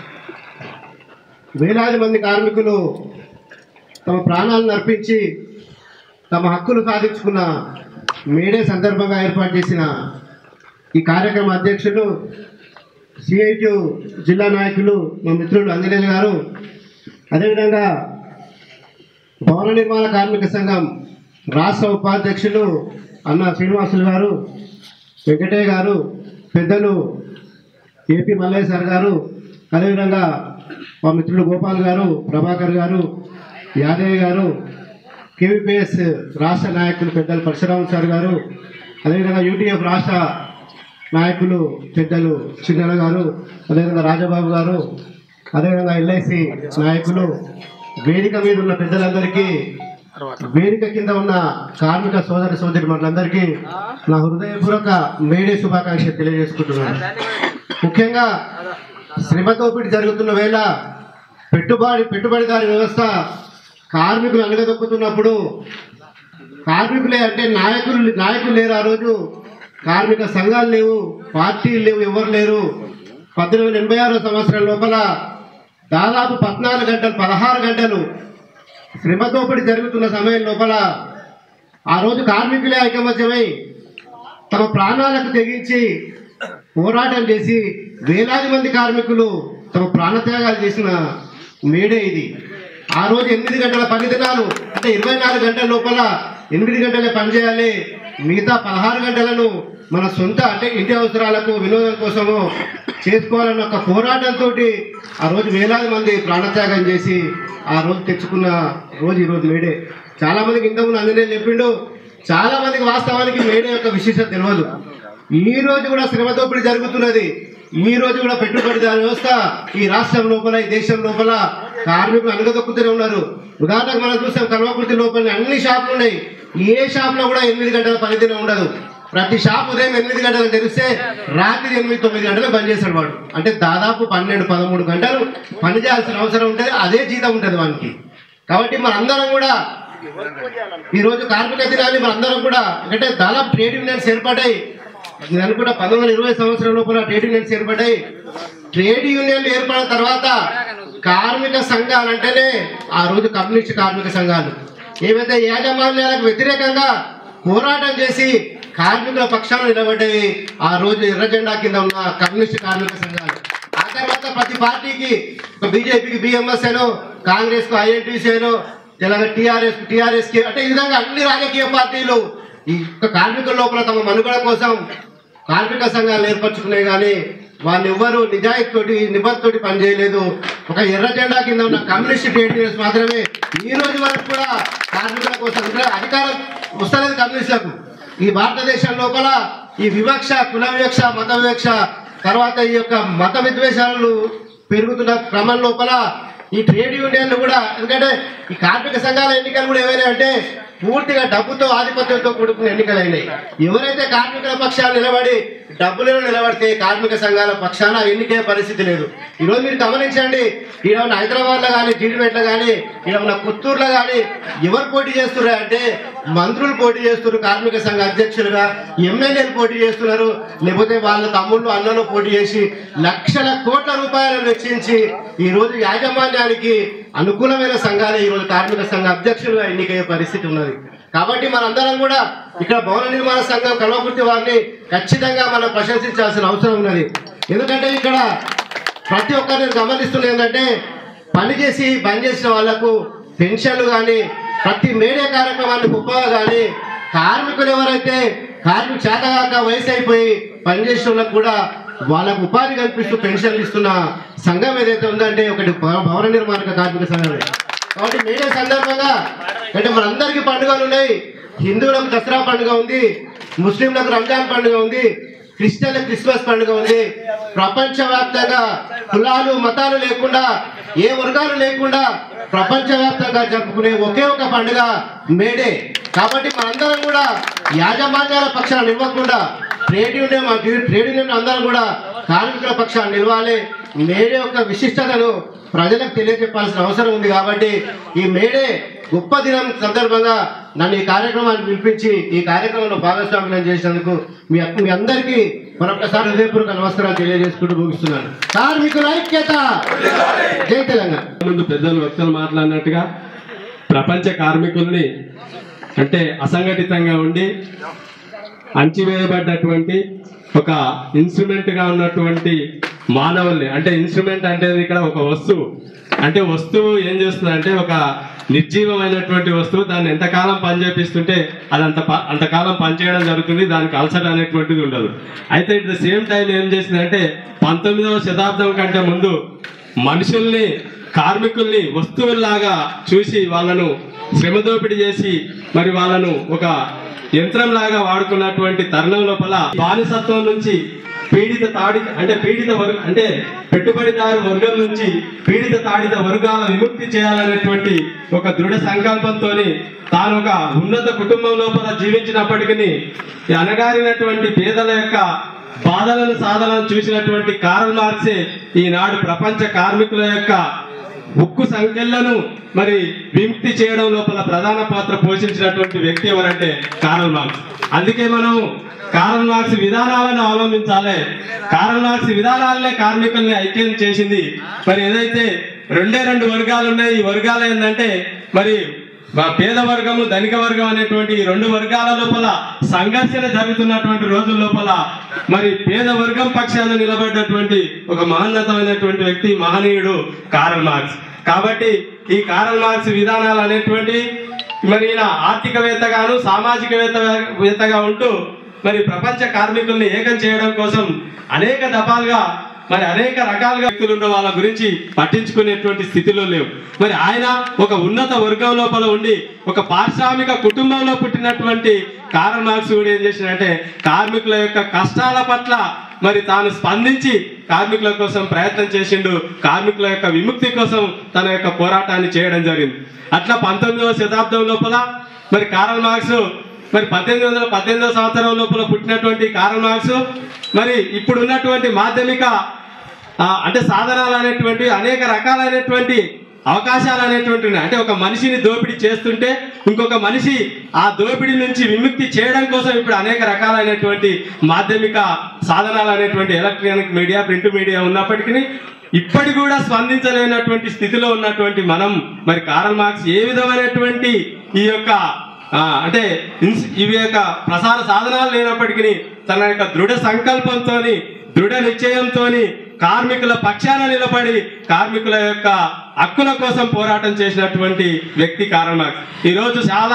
వేలాది మంది కార్మికులు తమ ప్రాణాలను అర్పించి తమ హక్కులు సాధించుకున్న మేడే సందర్భంగా ఏర్పాటు చేసిన ఈ కార్యక్రమ అధ్యక్షులు సిఐటి జిల్లా నాయకులు మా మిత్రులు అంజనేయులు గారు అదేవిధంగా భవన నిర్మాణ కార్మిక సంఘం రాష్ట్ర ఉపాధ్యక్షులు అన్న శ్రీనివాసులు గారు వెంకటయ్య గారు పెద్దలు ఏపీ మల్లయ్య సార్ గారు అదేవిధంగా మా మిత్రులు గోపాల్ గారు ప్రభాకర్ గారు యాదయ్య గారు కేవీపీఎస్ రాష్ట్ర నాయకులు పెద్దలు పరశురామ్ సార్ గారు అదేవిధంగా యూటీఎఫ్ రాష్ట్ర నాయకులు పెద్దలు చిన్న గారు అదేవిధంగా రాజబాబు గారు అదేవిధంగా ఎల్ఐసి నాయకులు వేదిక మీద ఉన్న పెద్దలందరికీ వేదిక కింద ఉన్న కార్మిక సోదరి సోదరి మనందరికీ నా హృదయపూర్వక మేడే శుభాకాంక్షలు తెలియజేసుకుంటున్నాను ముఖ్యంగా శ్రమ దోపిడీ జరుగుతున్న వేళ పెట్టుబడి పెట్టుబడిదారి వ్యవస్థ కార్మికులు అనగదొక్కుతున్నప్పుడు కార్మికులే అంటే నాయకులు నాయకులు లేరు ఆ రోజు కార్మిక సంఘాలు లేవు పార్టీలు లేవు ఎవరు లేరు పద్దెనిమిది వందల ఎనభై ఆరో సంవత్సరం లోపల దాదాపు పద్నాలుగు గంటలు పదహారు గంటలు శ్రమ దోపిడీ జరుగుతున్న సమయం లోపల ఆ రోజు కార్మికులే ఐకమత్యమై తమ ప్రాణాలకు తెగించి పోరాటం చేసి వేలాది మంది కార్మికులు తమ ప్రాణత్యాగాలు చేసిన మేడే ఇది ఆ రోజు ఎనిమిది గంటల పని దినాలు అంటే ఇరవై నాలుగు గంటల లోపల ఎనిమిది గంటలే పనిచేయాలి మిగతా పదహారు గంటలను మన సొంత అంటే ఇంటి అవసరాలకు వినోదం కోసము చేసుకోవాలన్న ఒక పోరాటంతో ఆ రోజు వేలాది మంది ప్రాణత్యాగం చేసి ఆ రోజు తెచ్చుకున్న రోజు ఈరోజు మేడే చాలా మందికి ఇంతకుముందు అందుకే చెప్పిండు చాలా మందికి వాస్తవానికి మేడే యొక్క విశేషత తెలియదు ఈ రోజు కూడా శ్రమ దోపిడీ జరుగుతున్నది ఈ రోజు కూడా పెట్టుబడిదారు వ్యవస్థ ఈ రాష్ట్రం లోపల ఈ దేశం లోపల కార్మికులు అనగదొక్కుతూనే ఉన్నారు ఉదాహరణకు మనం చూస్తాం కల్వకుర్తి లోపల అన్ని షాపులు ఉన్నాయి ఏ షాప్ లో కూడా ఎనిమిది గంటల పనిదినం ఉండదు ప్రతి షాప్ ఉదయం ఎనిమిది గంటలకు తెరిస్తే రాత్రి ఎనిమిది తొమ్మిది గంటలకు పని చేస్తాడు వాడు అంటే దాదాపు పన్నెండు పదమూడు గంటలు పని చేయాల్సిన అవసరం ఉంటుంది అదే జీతం ఉంటుంది వానికి కాబట్టి మనందరం కూడా ఈ రోజు కార్మిక దినాన్ని మనందరం కూడా అంటే దాదాపు ట్రేడ్ యూనియన్స్ ఏర్పడ్డాయి నేను అనుకుంటా పంతొమ్మిది వందల ఇరవై సంవత్సరం లోపల ట్రేడ్ యూనియన్స్ ఏర్పడ్డాయి ట్రేడ్ యూనియన్లు ఏర్పడిన తర్వాత కార్మిక సంఘాలు అంటేనే ఆ రోజు కమ్యూనిస్ట్ కార్మిక సంఘాలు ఏవైతే యాజమాన్యాలకు వ్యతిరేకంగా పోరాటం చేసి కార్మికుల పక్షాన నిలబడ్డవి ఆ రోజు ఎర్ర జెండా కింద ఉన్న కమ్యూనిస్ట్ కార్మిక సంఘాలు ఆ తర్వాత ప్రతి పార్టీకి బీజేపీకి బిఎంఎస్ అనో కాంగ్రెస్ కు ఐఎన్టీసీ అనో తెలంగాణ టీఆర్ఎస్ టీఆర్ఎస్ కి అంటే ఈ విధంగా అన్ని రాజకీయ పార్టీలు ఈ యొక్క కార్మికుల లోపల తమ మనుగడ కోసం కార్మిక సంఘాలు ఏర్పరచుకునే కానీ వాళ్ళు ఎవ్వరు నిజాయితీతోటి నిబద్ధతోటి పనిచేయలేదు ఒక ఎర్ర జెండా కింద ఉన్న కమ్యూనిస్ట్ ట్రేడ్ యూనియన్స్ మాత్రమే ఈ రోజు వరకు కూడా కార్మికుల కోసం అంటే అధికారం వస్తలేదు కమ్యూనిస్టులకు ఈ భారతదేశం లోపల ఈ వివక్ష కుల వివక్ష మత వివక్ష తర్వాత ఈ యొక్క మత విద్వేషాలు పెరుగుతున్న క్రమం లోపల ఈ ట్రేడ్ యూనియన్లు కూడా ఎందుకంటే ఈ కార్మిక సంఘాల ఎన్నికలు కూడా ఏమైనా అంటే పూర్తిగా డబ్బుతో ఆధిపత్యంతో కూడుకున్న ఎన్నికలైనాయి ఎవరైతే కార్మికుల పక్షాలు నిలబడి డబ్బులను నిలబడితే కార్మిక సంఘాల పక్షాన ఎన్నికే పరిస్థితి లేదు ఈరోజు మీరు గమనించండి ఈడ ఉన్న హైదరాబాద్లో కానీ జీడిపేటలో కానీ ఈడ ఉన్న పుత్తూరులో కానీ ఎవరు పోటీ చేస్తున్నారు అంటే మంత్రులు పోటీ చేస్తున్నారు కార్మిక సంఘ అధ్యక్షులుగా ఎమ్మెల్యేలు పోటీ చేస్తున్నారు లేకపోతే వాళ్ళ తమ్ముళ్ళు అన్నలు పోటీ చేసి లక్షల కోట్ల రూపాయలు వెచ్చించి ఈ రోజు యాజమాన్యానికి అనుకూలమైన సంఘాలే ఈ రోజు కార్మిక సంఘ అధ్యక్షులుగా ఎన్నికయ్యే పరిస్థితి ఉన్నది కాబట్టి మనందరం కూడా ఇక్కడ భవన నిర్మాణ సంఘం కల్వకుర్తి వారిని ఖచ్చితంగా మనం ప్రశంసించాల్సిన అవసరం ఉన్నది ఎందుకంటే ఇక్కడ ప్రతి ఒక్కరిని గమనిస్తుంది ఏంటంటే పని చేసి బంద్ చేసిన వాళ్లకు పెన్షన్లు కానీ ప్రతి మేడే కార్యక్రమాన్ని గొప్పగా కానీ కార్మికులు ఎవరైతే కార్మిక చేతగాక వయసు అయిపోయి పనిచేసిన వాళ్ళకు కూడా వాళ్ళకు ఉపాధి కల్పిస్తూ పెన్షన్లు ఇస్తున్న సంఘం ఏదైతే ఉందంటే ఒకటి భవ- భవన నిర్మాణ కార్మిక సంఘమే కాబట్టి మేడే సందర్భంగా అంటే మనందరికీ పండుగలు ఉన్నాయి హిందువులకు దసరా పండుగ ఉంది ముస్లింలకు రంజాన్ పండుగ ఉంది క్రిస్టియన్లకు క్రిస్మస్ పండుగ ఉంది ప్రపంచవ్యాప్తంగా కులాలు మతాలు లేకుండా ఏ వర్గాలు లేకుండా ప్రపంచవ్యాప్తంగా జరుపుకునే ఒకే ఒక పండుగ మేడే కాబట్టి మనందరం కూడా యాజమాన్యాల పక్షాన నిలవకుండా ట్రేడ్ యూనియన్ మా ట్రేడ్ యూనియన్ అందరం కూడా కార్మికుల పక్షాన నిలవాలి మేడే యొక్క విశిష్టతను ప్రజలకు తెలియజెప్పాల్సిన అవసరం ఉంది కాబట్టి ఈ మేడే గొప్ప దినం సందర్భంగా నన్ను ఈ కార్యక్రమాన్ని పిలిపించి ఈ కార్యక్రమంలో భాగస్వామ్యం చేసినందుకు మీ మీ అందరికీ మరొకసారి హృదయపూర్వక నమస్కారాలు తెలియజేసుకుంటూ ముగిస్తున్నాను కార్మికుల ఐక్యత జై తెలంగాణ ముందు పెద్దలు వక్తలు మాట్లాడినట్టుగా ప్రపంచ కార్మికుల్ని అంటే అసంఘటితంగా ఉండి అణచివేయబడ్డటువంటి ఒక ఇన్స్ట్రుమెంట్ గా ఉన్నటువంటి మానవుల్ని అంటే ఇన్స్ట్రుమెంట్ అంటే ఇక్కడ ఒక వస్తువు అంటే వస్తువు ఏం చేస్తుంది అంటే ఒక నిర్జీవమైనటువంటి వస్తువు దాన్ని ఎంతకాలం పనిచేపిస్తుంటే అది అంత ప- అంతకాలం పనిచేయడం జరుగుతుంది దానికి అల్సర్ అనేటువంటిది ఉండదు అయితే ఇట్ ద సేమ్ టైం ఏం చేసిందంటే పంతొమ్మిదవ శతాబ్దం కంటే ముందు మనుషుల్ని కార్మికుల్ని వస్తువుల్లాగా చూసి వాళ్ళను శ్రమ దోపిడీ చేసి మరి వాళ్ళను ఒక యంత్రంలాగా వాడుకున్నటువంటి తరుణం లోపల బానిసత్వం నుంచి పీడిత తాడి అంటే పీడిత వర్గ అంటే పెట్టుబడిదారు వర్గం నుంచి పీడిత తాడిత వర్గాల విముక్తి చేయాలనేటువంటి ఒక దృఢ సంకల్పంతో తాను ఒక ఉన్నత కుటుంబం లోపల జీవించినప్పటికీ ఈ అణగారినటువంటి పేదల యొక్క బాధలను సాధనను చూసినటువంటి కారల్ మార్క్సే ఈనాడు ప్రపంచ కార్మికుల యొక్క ఉక్కు సంఖ్యలను మరి విముక్తి చేయడం లోపల ప్రధాన పాత్ర పోషించినటువంటి వ్యక్తి ఎవరంటే కారల్ మార్క్స్ అందుకే మనం కారల్ మార్క్స్ విధానాలను అవలంబించాలి కారల్ మార్క్స్ విధానాలనే కార్మికుల్ని ఐక్యం చేసింది మరి ఏదైతే రెండే రెండు వర్గాలు ఉన్నాయి ఈ వర్గాలు ఏంటంటే మరి వా- పేద వర్గము ధనిక వర్గం అనేటువంటి ఈ రెండు వర్గాల లోపల సంఘర్షణ జరుగుతున్నటువంటి రోజుల లోపల మరి పేద వర్గం పక్షాన నిలబడ్డటువంటి ఒక మహోన్నతమైనటువంటి వ్యక్తి మహనీయుడు కారల్ మార్క్స్ కాబట్టి ఈ కారల్ మార్క్స్ విధానాలు అనేటువంటి మరి ఈయన ఆర్థికవేత్తగాను సామాజికవేత్తగా ఉంటూ మరి ప్రపంచ కార్మికుల్ని ఏకం చేయడం కోసం అనేక దఫాలుగా మరి అనేక రకాలుగా వ్యక్తులు ఉన్న వాళ్ళ గురించి పట్టించుకునేటువంటి స్థితిలో లేవు మరి ఆయన ఒక ఉన్నత వర్గం లోపల ఉండి ఒక పారిశ్రామిక కుటుంబంలో పుట్టినటువంటి కారల్ మార్క్స్ కూడా ఏం చేసినంటే కార్మికుల యొక్క కష్టాల పట్ల మరి తాను స్పందించి కార్మికుల కోసం ప్రయత్నం చేసిండు కార్మికుల యొక్క విముక్తి కోసం తన యొక్క పోరాటాన్ని చేయడం జరిగింది అట్లా పంతొమ్మిదవ శతాబ్దం లోపల మరి కారల్ మార్క్స్ మరి పద్దెనిమిది వందల పద్దెనిమిదవ సంవత్సరం లోపల పుట్టినటువంటి కారల్ మార్క్స్ మరి ఇప్పుడు ఉన్నటువంటి మాధ్యమిక ఆ, అంటే సాధనాలు అనేటువంటి అనేక రకాలైనటువంటి అవకాశాలు అనేటువంటి ఉన్నాయి. అంటే ఒక మనిషిని దోపిడీ చేస్తుంటే ఇంకొక మనిషి ఆ దోపిడీ నుంచి విముక్తి చేయడం కోసం ఇప్పుడు అనేక రకాలైనటువంటి మాధ్యమిక సాధనాలు అనేటువంటి ఎలక్ట్రానిక్ మీడియా ప్రింట్ మీడియా ఉన్నప్పటికీ ఇప్పటి కూడా స్పందించలేనటువంటి స్థితిలో ఉన్నటువంటి మనం మరి కారల్ మార్క్స్ ఏ విధమైనటువంటి ఈ యొక్క ఆ, అంటే ఇన్స్- ఇవి యొక్క ప్రసార సాధనాలు లేనప్పటికీ తన యొక్క దృఢ సంకల్పంతో దృఢ నిశ్చయంతో కార్మికుల పక్షాన నిలబడి కార్మికుల యొక్క హక్కుల కోసం పోరాటం చేసినటువంటి వ్యక్తి కారల్ మార్క్స్ ఈరోజు చాలా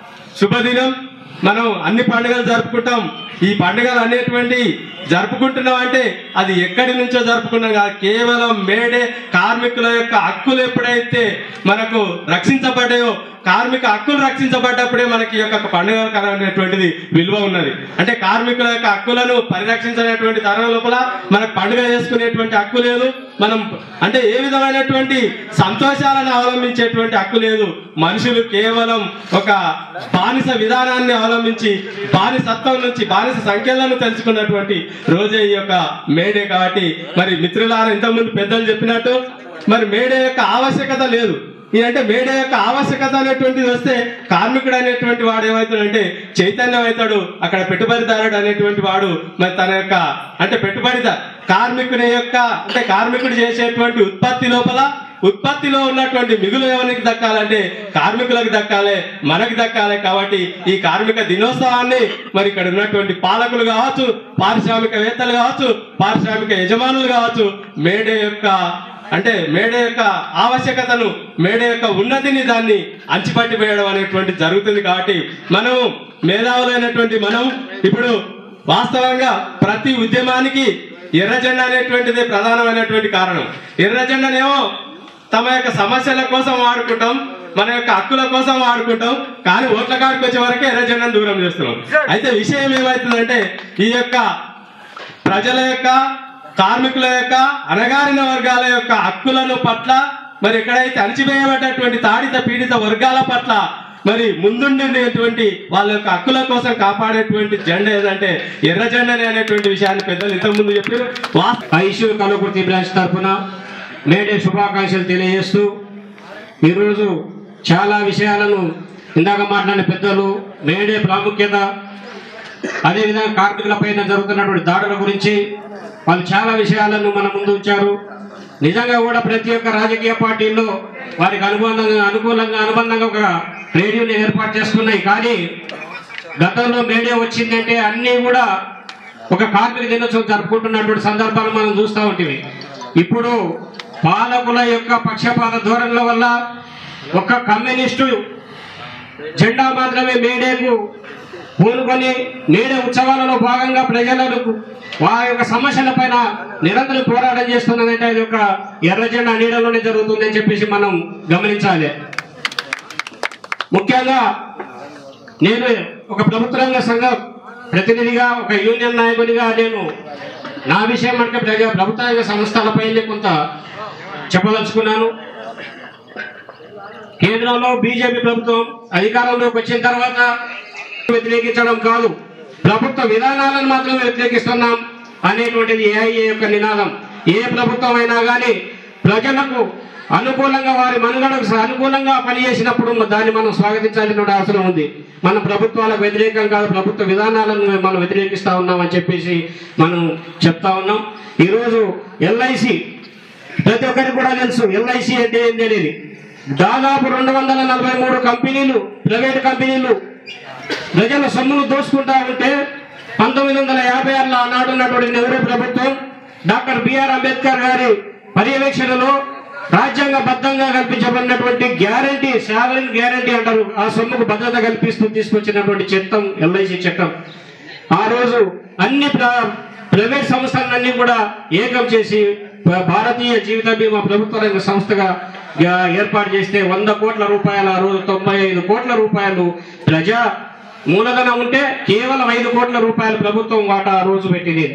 శుభదినం మనం అన్ని పండుగలు జరుపుకుంటాం ఈ పండుగలు అనేటువంటి జరుపుకుంటున్నాం అంటే అది ఎక్కడి నుంచో జరుపుకున్నాం కాదు కేవలం మేడే కార్మికుల యొక్క హక్కులు ఎప్పుడైతే మనకు రక్షించబడ్డాయో కార్మిక హక్కులు రక్షించబడ్డప్పుడే మనకి ఈ యొక్క పండుగ అనేటువంటిది విలువ ఉన్నది అంటే కార్మికుల యొక్క హక్కులను పరిరక్షించినటువంటి తరం లోపల మనకు పండుగ చేసుకునేటువంటి హక్కు లేదు మనం అంటే ఏ విధమైనటువంటి సంతోషాలను అవలంబించేటువంటి హక్కు లేదు మనుషులు కేవలం ఒక బానిస విధానాన్ని అవలంబించి బానిసత్వం నుంచి బానిస సంఖ్యలను తెలుసుకున్నటువంటి రోజే ఈ యొక్క మేడే కాబట్టి మరి మిత్రులారా ఇంతకుముందు పెద్దలు చెప్పినట్టు మరి మేడే యొక్క ఆవశ్యకత లేదు ఈ అంటే మేడే యొక్క ఆవశ్యకత అనేటువంటిది వస్తే కార్మికుడు అనేటువంటి వాడు ఏమవుతాడంటే చైతన్యం అవుతాడు అక్కడ పెట్టుబడిదారుడు అనేటువంటి వాడు మరి తన యొక్క అంటే పెట్టుబడిదారు కార్మికుని యొక్క అంటే కార్మికుడు చేసేటువంటి ఉత్పత్తి లోపల ఉత్పత్తిలో ఉన్నటువంటి మిగులు ఎవరికి దక్కాలంటే కార్మికులకు దక్కాలి మనకు దక్కాలి కాబట్టి ఈ కార్మిక దినోత్సవాన్ని మరి ఇక్కడ ఉన్నటువంటి పాలకులు కావచ్చు పారిశ్రామికవేత్తలు కావచ్చు పారిశ్రామిక యజమానులు కావచ్చు మేడే యొక్క అంటే మేడే యొక్క ఆవశ్యకతను మేడే యొక్క ఉన్నతిని దాన్ని అంచిపట్టి వేయడం అనేటువంటి జరుగుతుంది కాబట్టి మనం మేధావులైనటువంటి మనం ఇప్పుడు వాస్తవంగా ప్రతి ఉద్యమానికి ఎర్ర జెండా అనేటువంటిది ప్రధానమైనటువంటి కారణం ఎర్ర జెండానేమో తమ యొక్క సమస్యల కోసం వాడుకుంటాం మన యొక్క హక్కుల కోసం వాడుకుంటాం కానీ ఓట్ల కాడికి వచ్చే వరకే ఎర్ర జెండాను దూరం చేస్తున్నాం అయితే విషయం ఏమవుతుందంటే ఈ యొక్క ప్రజల యొక్క కార్మికుల యొక్క అణగారిన వర్గాల యొక్క హక్కులను పట్ల మరి ఎక్కడైతే అణచివేయబడ్డటువంటి తాడిత పీడిత వర్గాల పట్ల మరి ముందుండేటువంటి వాళ్ళ యొక్క హక్కుల కోసం కాపాడేటువంటి జెండా ఏదంటే ఎర్ర జెండనే అనేటువంటి విషయాన్ని పెద్దలు ఇంతకుముందు చెప్పారు వాస్తవ ఐశ్వర్ కలకుర్తి బ్రాంచ్ తరఫున మేడే శుభాకాంక్షలు తెలియజేస్తూ ఈరోజు చాలా విషయాలను ఇందాక మాట్లాడిన పెద్దలు మేడే ప్రాముఖ్యత అదేవిధంగా కార్మికులపైన జరుగుతున్నటువంటి దాడుల గురించి వాళ్ళు చాలా విషయాలను మన ముందు ఉంచారు నిజంగా కూడా ప్రతి ఒక్క రాజకీయ పార్టీల్లో వారికి అనుబంధంగా అనుకూలంగా అనుబంధంగా ఒక రేడియోని ఏర్పాటు చేస్తున్నాయి కానీ గతంలో మీడియా వచ్చిందంటే అన్నీ కూడా ఒక కార్మిక దినోత్సవం జరుపుకుంటున్నటువంటి సందర్భాలు మనం చూస్తూ ఉంటుంది ఇప్పుడు పాలకుల యొక్క పక్షపాత ధోరణుల వల్ల ఒక కమ్యూనిస్టు జెండా మాత్రమే మేడేకు పూనుకొని మేడే ఉత్సవాలలో భాగంగా ప్రజలకు వారి యొక్క సమస్యల పైన నిరంతరం పోరాటం చేస్తున్నదంటే అది ఒక ఎర్ర జెండా నీడలోనే జరుగుతుందని చెప్పేసి మనం గమనించాలి ముఖ్యంగా నేను ఒక ప్రభుత్వ రంగ సంఘం ప్రతినిధిగా ఒక యూనియన్ నాయకునిగా నేను నా విషయం అంటే ప్రజా ప్రభుత్వ రంగ సంస్థలపైనే కొంత చెప్పదలుచుకున్నాను కేంద్రంలో బీజేపీ ప్రభుత్వం అధికారంలోకి వచ్చిన తర్వాత వ్యతిరేకించడం కాదు ప్రభుత్వ విధానాలను మాత్రమే వ్యతిరేకిస్తున్నాం అనేటువంటిది ఏఐఏ యొక్క నినాదం ఏ ప్రభుత్వం అయినా కానీ ప్రజలకు అనుకూలంగా వారి మనుగడకు అనుకూలంగా పనిచేసినప్పుడు దాన్ని మనం స్వాగతించాల్సిన అవసరం ఉంది మన ప్రభుత్వాలకు వ్యతిరేకం కాదు ప్రభుత్వ విధానాలను మనం వ్యతిరేకిస్తా ఉన్నామని చెప్పేసి మనం చెప్తా ఉన్నాం ఈరోజు ఎల్ఐసి ప్రతి ఒక్కరికి కూడా తెలుసు ఎల్ఐసి అంటే ఏంటి అనేది దాదాపు రెండు వందల నలభై మూడు కంపెనీలు ప్రైవేట్ కంపెనీలు ప్రజల సొమ్మును దోసుకుంటా ఉంటే పంతొమ్మిది వందల యాభై ఆరులో ఆనాడు ఉన్నటువంటి నెహ్రూ ప్రభుత్వం డాక్టర్ బిఆర్ అంబేద్కర్ గారి పర్యవేక్షణలో రాజ్యాంగబద్ధంగా కల్పించబడినటువంటి గ్యారంటీ సావరిన్ గ్యారంటీ అంటారు ఆ సొమ్ముకు భద్రత కల్పిస్తూ తీసుకొచ్చినటువంటి చట్టం ఎల్ఐసి చట్టం ఆ రోజు అన్ని ప్ర- ప్రైవేట్ సంస్థలన్నీ కూడా ఏకం చేసి భ- భారతీయ జీవిత బీమా ప్రభుత్వ రంగ సంస్థగా గా ఏర్పాటు చేస్తే వంద కోట్ల రూపాయల ఆ రోజు తొంభై ఐదు కోట్ల రూపాయలు ప్రజా మూలధనం ఉంటే కేవలం ఐదు కోట్ల రూపాయలు ప్రభుత్వం వాటా ఆ రోజు పెట్టింది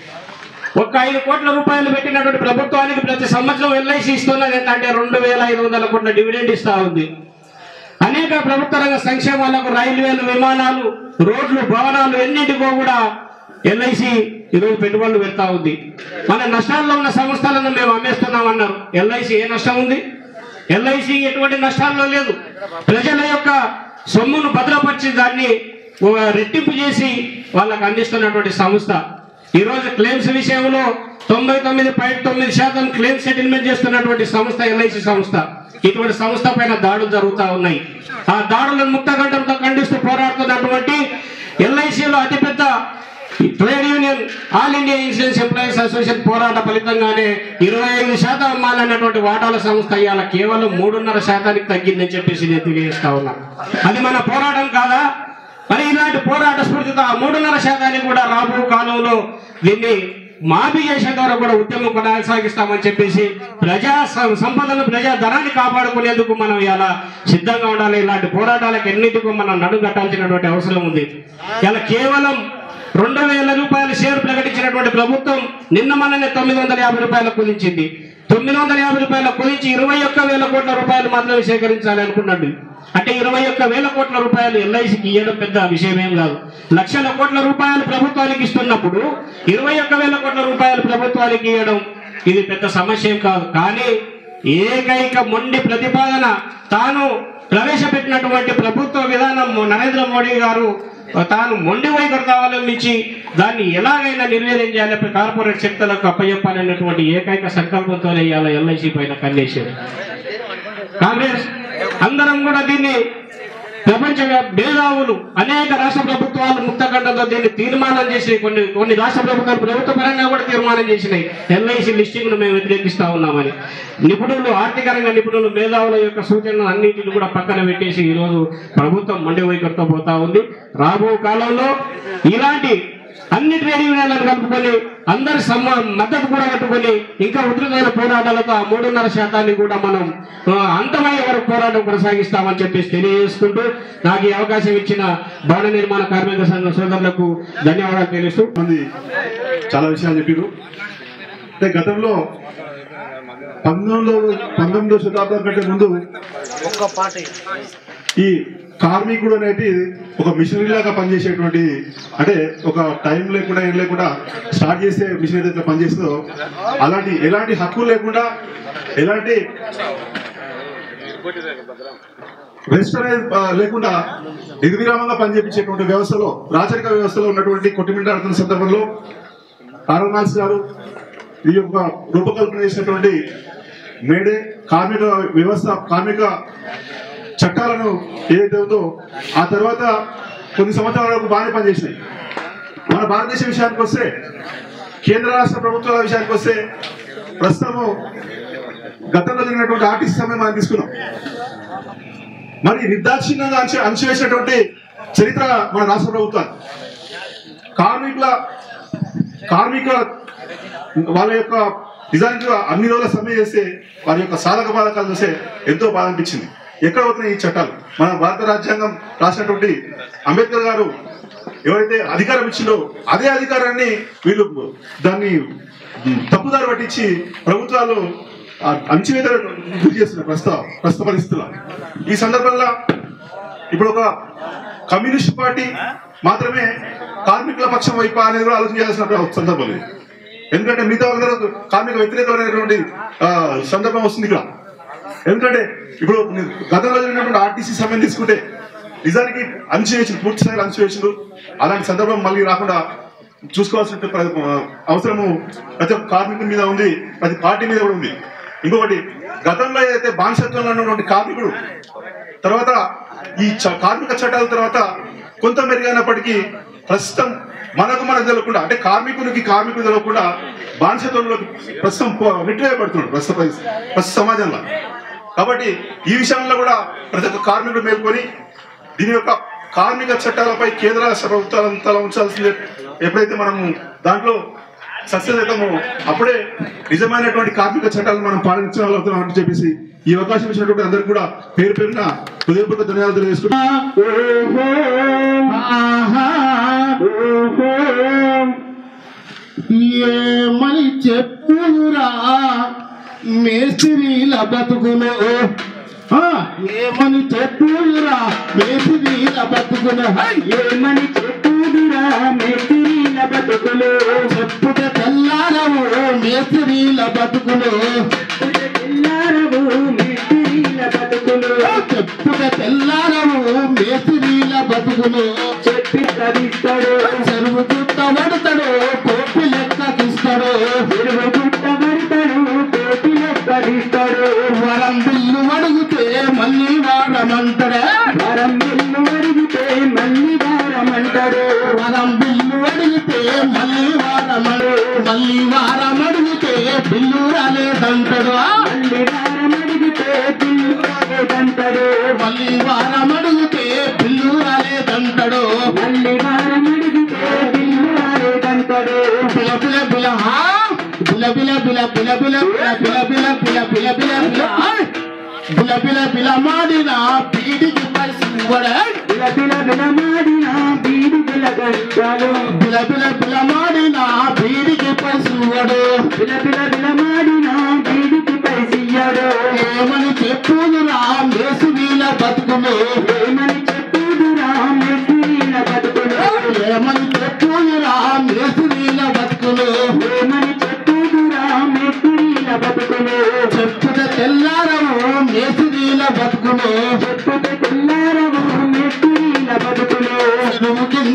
ఒక్క ఐదు కోట్ల రూపాయలు పెట్టినటువంటి ప్రభుత్వానికి ప్రతి సంవత్సరం ఎల్ఐసి ఇస్తున్నది ఎంత అంటే రెండు వేల ఐదు వందల కోట్ల డివిడెండ్ ఇస్తా ఉంది అనేక ప్రభుత్వ రంగ సంక్షేమాలకు రైల్వేలు విమానాలు రోడ్లు భవనాలు ఎన్నింటికో కూడా ఎల్ఐసి ఈరోజు పెట్టుబడులు పెడతా ఉంది మన నష్టాల్లో ఉన్న సంస్థలను మేము అమ్మేస్తున్నామన్నారు ఎల్ఐసి ఏ నష్టం ఉంది ఎల్ఐసి ఎటువంటి నష్టాల్లో లేదు ప్రజల యొక్క సొమ్మును భద్రపరిచి దాన్ని ఒక రెట్టింపు చేసి వాళ్ళకు అందిస్తున్నటువంటి సంస్థ ఈరోజు క్లెయిమ్స్ విషయంలో తొంభై తొమ్మిది పాయింట్ తొమ్మిది శాతం క్లెయిమ్ సెటిల్మెంట్ చేస్తున్నటువంటి సంస్థ ఎల్ఐసి సంస్థ ఇటువంటి సంస్థ పైన దాడులు జరుగుతూ ఉన్నాయి ఆ దాడులను ముక్తగంటంతో ఖండిస్తూ పోరాడుతున్నటువంటి ఎల్ఐసిలో అతిపెద్ద trade union All India Insurance Employees Association పోరాట ఫలితంగానే ఇరవై ఐదు శాతం అమ్మాలన్నటువంటి వాటాల సంస్థ ఇవాళ కేవలం మూడున్నర శాతానికి తగ్గిందని చెప్పేసి నేను తెలియజేస్తా ఉన్నా అది మన పోరాటం కాదా మరి ఇలాంటి పోరాట స్ఫూర్తితో ఆ మూడున్నర శాతాన్ని కూడా రాబో కాలంలో దీన్ని మాఫీ చేసే ద్వారా కూడా ఉద్యమం కొనసాగిస్తామని చెప్పేసి ప్రజా సం- సంపదను ప్రజా ధనాన్ని కాపాడుకునేందుకు మనం ఇలా సిద్ధంగా ఉండాలి ఇలాంటి పోరాటాలకు ఎన్నిటికో మనం నడుం కట్టాల్సినటువంటి అవసరం ఉంది ఇలా కేవలం రెండు వేల రూపాయల షేర్ ప్రకటించినటువంటి ప్రభుత్వం నిన్న మననే తొమ్మిది వందల యాభై రూపాయలకు కుదించింది తొమ్మిది వందల యాభై రూపాయలకు కుదించి ఇరవై ఒక్క వేల కోట్ల రూపాయలు మాత్రమే సేకరించాలి అనుకున్నాడు అంటే ఇరవై ఒక్క వేల కోట్ల రూపాయలు ఎల్ఐసికి ఇవ్వడం పెద్ద విషయం ఏం కాదు లక్షల కోట్ల రూపాయలు ప్రభుత్వానికి ఇస్తున్నప్పుడు ఇరవై ఒక్క వేల కోట్ల రూపాయలు ప్రభుత్వానికి ఇవ్వడం ఇది పెద్ద సమస్య ఏం కాదు కానీ ఏకైక మొండి ప్రతిపాదన తాను ప్రవేశపెట్టినటువంటి ప్రభుత్వ విధానం నరేంద్ర మోడీ గారు తాను మొండి వైఖరితో అవలంబించి దాన్ని ఎలాగైనా నిర్వీర్యం చేయాలి కార్పొరేట్ శక్తులకు అప్పయ్యప్పాలనేటువంటి ఏకైక సంకల్పంతోనే ఇవాళ ఎల్ఐసి పైన కన్నేశారు కాంగ్రెస్ అందరం కూడా దీన్ని ప్రపంచ వ్యాప్- మేధావులు అనేక రాష్ట్ర ప్రభుత్వాలు ముక్తఖండంలో దీన్ని తీర్మానం చేసి కొన్ని కొన్ని రాష్ట్ర ప్రభుత్వాలు ప్రభుత్వ పరంగా కూడా తీర్మానం చేసినాయి ఎల్ఐసి లిస్టింగ్ ను మేము వ్యతిరేకిస్తా ఉన్నామని నిపుణులు ఆర్థిక రంగ నిపుణులు మేధావుల యొక్క సూచనలు అన్నింటిని కూడా పక్కన పెట్టేసి ఈ రోజు ప్రభుత్వం మండి వైఖరితో పోతా ఉంది రాబో కాలంలో ఇలాంటి అన్ని ట్రేడ్ యూనియన్లను కలుపుకొని అందరి సమ్మ మద్దతు కూడా కట్టుకొని ఇంకా ఉధృతమైన పోరాటాలతో ఆ మూడున్నర శాతాన్ని కూడా మనం ఆ, అంతమయ్యే వరకు పోరాటం కొనసాగిస్తామని చెప్పేసి తెలియజేసుకుంటూ నాకు ఈ అవకాశం ఇచ్చిన భవన నిర్మాణ కార్మిక సంఘ సోదరులకు ధన్యవాదాలు తెలుస్తూ మంది చాలా విషయాలు చెప్పారు అంటే గతంలో పంతొమ్మిదో పంతొమ్మిదో శతాబ్దం కంటే ముందు ఈ కార్మికుడు అనేది ఒక మిషనరీ లాగా పనిచేసేటువంటి అంటే ఒక టైం లేకుండా ఏం లేకుండా స్టార్ట్ చేసే మిషన్ ఏదైతే పనిచేస్తుందో అలాంటి ఎలాంటి హక్కు లేకుండా ఎలాంటి రెస్ట్ అనేది ఆ, లేకుండా నిర్విరామంగా పనిచేపించేటువంటి వ్యవస్థలో రాచరిక వ్యవస్థలో ఉన్నటువంటి కొట్టిమింట ఆడుతున్న సందర్భంలో కారల్ మార్క్స్ గారు ఈ యొక్క రూపకల్పన చేసినటువంటి మేడే కార్మిక వ్యవస్థ కార్మిక చట్టాలను ఏదైతే ఉందో ఆ తర్వాత కొన్ని సంవత్సరాల వరకు బాగానే పనిచేసినాయి మన భారతదేశ విషయానికి వస్తే కేంద్ర రాష్ట్ర ప్రభుత్వాల విషయానికి వస్తే ప్రస్తుతము గతంలో జరిగినటువంటి ఆర్టీసీ సమ్మె మనం తీసుకున్నాం మరి నిర్దాక్షిణ్యంగా అంచు అంచువేసినటువంటి చరిత్ర మన రాష్ట్ర ప్రభుత్వాలు కార్మికుల కార్మికుల వాళ్ళ యొక్క నిజానికి అన్ని రోజుల సమ్మె చేస్తే వారి యొక్క సాధక బాధకాలు చూస్తే ఎంతో బాధ అనిపించింది ఎక్కడ అవుతున్నాయి ఈ చట్టాలు మన భారత రాజ్యాంగం రాసినటువంటి అంబేద్కర్ గారు ఎవరైతే అధికారం ఇచ్చిందో అదే అధికారాన్ని వీళ్ళు దాన్ని తప్పుదారి పట్టించి ప్రభుత్వాలు ఆ అణచివేత గురి చేస్తున్నారు ప్రస్తుత ప్రస్తుత పరిస్థితుల్లో ఈ సందర్భంలో ఇప్పుడు ఒక కమ్యూనిస్ట్ పార్టీ మాత్రమే కార్మికుల పక్షం వైపు అనేది కూడా ఆలోచన చేయాల్సిన సందర్భం ఇది ఎందుకంటే మిగతా వాళ్ళందరూ కార్మిక వ్యతిరేకమైనటువంటి ఆ, సందర్భం వస్తుంది ఇక్కడ ఎందుకంటే ఇప్పుడు గతంలో జరిగినటువంటి ఆర్టీసీ సమయం తీసుకుంటే నిజానికి అణచివేసిన పూర్తి స్థాయిలో అణచివేసిండు అలాంటి సందర్భం మళ్ళీ రాకుండా చూసుకోవాల్సిన ప్ర- అవసరము ప్రతి ఒక్క కార్మికుడి మీద ఉంది ప్రతి పార్టీ మీద కూడా ఉంది ఇంకొకటి గతంలో ఏదైతే బానిసత్వంలో ఉన్నటువంటి కార్మికుడు తర్వాత ఈ చ- కార్మిక చట్టాల తర్వాత కొంత మెరుగైనప్పటికీ ప్రస్తుతం మనకు మనకు తెలియకుండా అంటే కార్మికునికి కార్మికుడు తెలియకుండా బానిసత్వంలోకి ప్రస్తుతం పో- నెట్టివేయబడుతున్నాడు ప్రస్తుత పరిస్థితి ప్రస్తుత సమాజంలో కాబట్టి ఈ విషయంలో కూడా ప్రతి ఒక్క కార్మికుడు మేల్కొని దీని యొక్క కార్మిక చట్టాలపై కేంద్ర రాష్ట్ర ప్రభుత్వాలను తల ఉంచాల్సిందే ఎప్పుడైతే మనము దాంట్లో సక్సెస్ అవుతామో అప్పుడే నిజమైనటువంటి కార్మిక చట్టాలను మనం పాలించగలుగుతున్నాం అని చెప్పేసి ఈ అవకాశం ఇచ్చినటువంటి అందరికీ కూడా పేరు పేరున హృదయపూర్వక ధన్యవాదాలు ఏమని చెప్పురా మేస్త్రీల బతుకులు ఆ, ఏమని చెప్పురా మేస్త్రీల బతుకులు హై! ఏమని చెప్పుదురా మేస్త్రీల బతుకులు చెప్పుట తెల్లారవు మేస్త్రీల బతుకులు తెల్లారవు మేస్త్రీల బతుకులు చెప్పుట తెల్లారవు మేస్త్రీల బతుకులు చెప్పి తరిస్తాడు చెరువు గుట్ట పడతాడు కోపి లెక్కకిస్తాడు చెరువు గుట్ట పడతాడు కోపి లెక్కకిస్తాడు వరం బిల్లు అడిగితే మళ్ళీ వారమంటాడే వరం బిల్లు అడిగితే మళ్ళీ వారమంటాడు వరం బిల్లు అడిగితే మళ్ళీ వారమడు మళ్ళీ వారం అడిగితే బిల్లు రాలేదంటాడు మళ్ళీ వారం అడిగితే బిల్లు రాలేదంటాడు మళ్ళీ వారం అడిగితే బిల్లు రాలేదంటాడు మళ్ళీ వారం అడిగితే బిల్లు రాలేదంటాడు పిల పిల పిల హా బిల బిల బిల బిల బిల బిల బిల బిల బిల బిల బిల బిల హాయ్! బిల బిల బిల ಮಾಡಿನ ಬೀಡಿಗೆ ಬಯಸುವಡ ಬಿಲ ಬಿಲ ಬಿಲ ಮಾಡಿನ ಬೀಡಿಗೆ ಗಂಟಲು ಬಿಲ ಬಿಲ ಬಿಲ ಮಾಡಿನ ಬೀಡಿಗೆ ಬಯಸುವಡು బిల బిల బిల మాడిన బీడికి పైసియ్యాడు ఏమని చెప్పుదురా మేసువీల బతుకులు ఏమని చెప్పుదురా మేసువీల బతుకులు ఏమని చెప్పుదురా మేసువీల బతుకులు ఏమని చెప్పుదురా మేసువీల బతుకులు చెప్పుట తెల్లారవు మేసువీల బతుకులు చెప్పుట తెల్లారవు మేసువీల బతుకులు చెరువుకి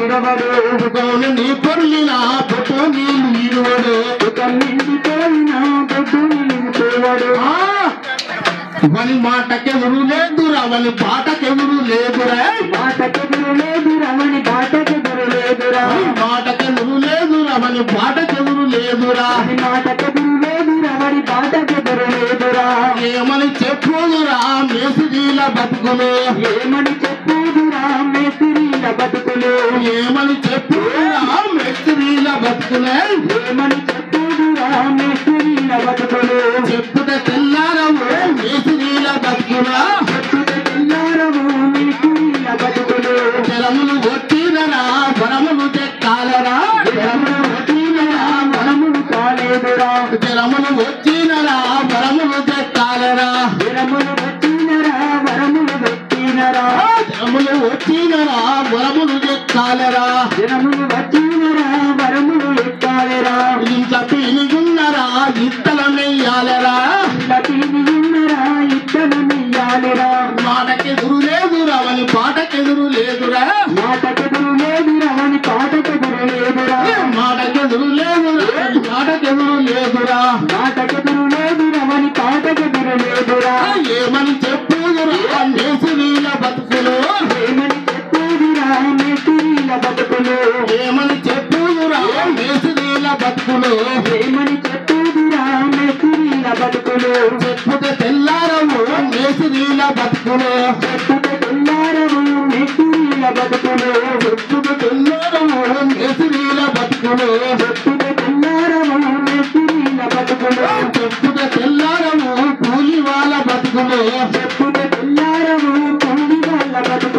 పొగవడు దుఃఖమును నీ పొరిగిన పొట్టు నీళ్ళు ఇరువడు దుఃఖం నిండిపోయిన పొట్టు నీళ్ళు పోవడు వని మాటకెదురు లేదురా వని పాటకెదురు లేదురా మాటకెదురు లేదురా వని పాటకెదురు లేదురా మాటకెదురు లేదురా వని పాటకెదురు లేదురా మాటకెదురు లేదురా వని పాటకెదురు లేదురా ఏమని చెప్పుదురా మేసిరీల బతుకులు ఏమని చెప్పుదురా మేసిరీల బతుకులు ఏమని చెప్పుదురా మేసిరీల బతుకులే ఏమని చెప్పుదురా మేసిరీల బతుకులు చెప్పుతే తెల్లారము మేసిరీల బతుకులా చెప్పుతే తెల్లారము మేసిరీల బతుకులు జలములు వచ్చినరా వరములు చెక్కాలరా జలములు వచ్చినరా వరములు కాలేదురా జలములు వచ్చినరా వరములు చెక్కాలరా జలములు వచ్చినరా వరములు వచ్చినరా జలములు వచ్చినరా వరములు చెక్కాలరా జలములు వచ్చినరా వరములు ఎక్కాలరా ఇంత పీలిగున్నరా ఇత్తల మెయ్యాలరా ఇంత పీలిగున్నరా ఇత్తల మెయ్యాలరా మాటకెదురు లేదురా వని పాటకెదురు లేదురా మాటకెదురు లేదురా వని పాటకెదురు లేదురా మాటకెదురు లేదురా పాటకెదురు లేదురా మాటకెదురు లేదురా వని పాటకెదురు లేదురా ఏమని చెప్పుదురా మేసిరీల బతుకులు ఏమని చెప్పుదురా మేసిరీల బతుకులు ఏమని చెప్పుదురా మేసిరీల బతుకులు ఏమని చెప్పుదురా మేసిరీల బతుకులు చెప్పుతే తెల్లారము మేసిరీల బతుకులు చెప్పుతే తెల్లారము మేసిరీల బతుకులు చెప్పుతే తెల్లారము మేసిరీల బతుకులు చెప్పుతే తెల్లారము మేసిరీల బతుకులు చెప్పుతే తెల్లారము కూలి వాళ్ళ బతుకులు చెప్పుతే తెల్లారము కూలి వాళ్ళ బతుకులు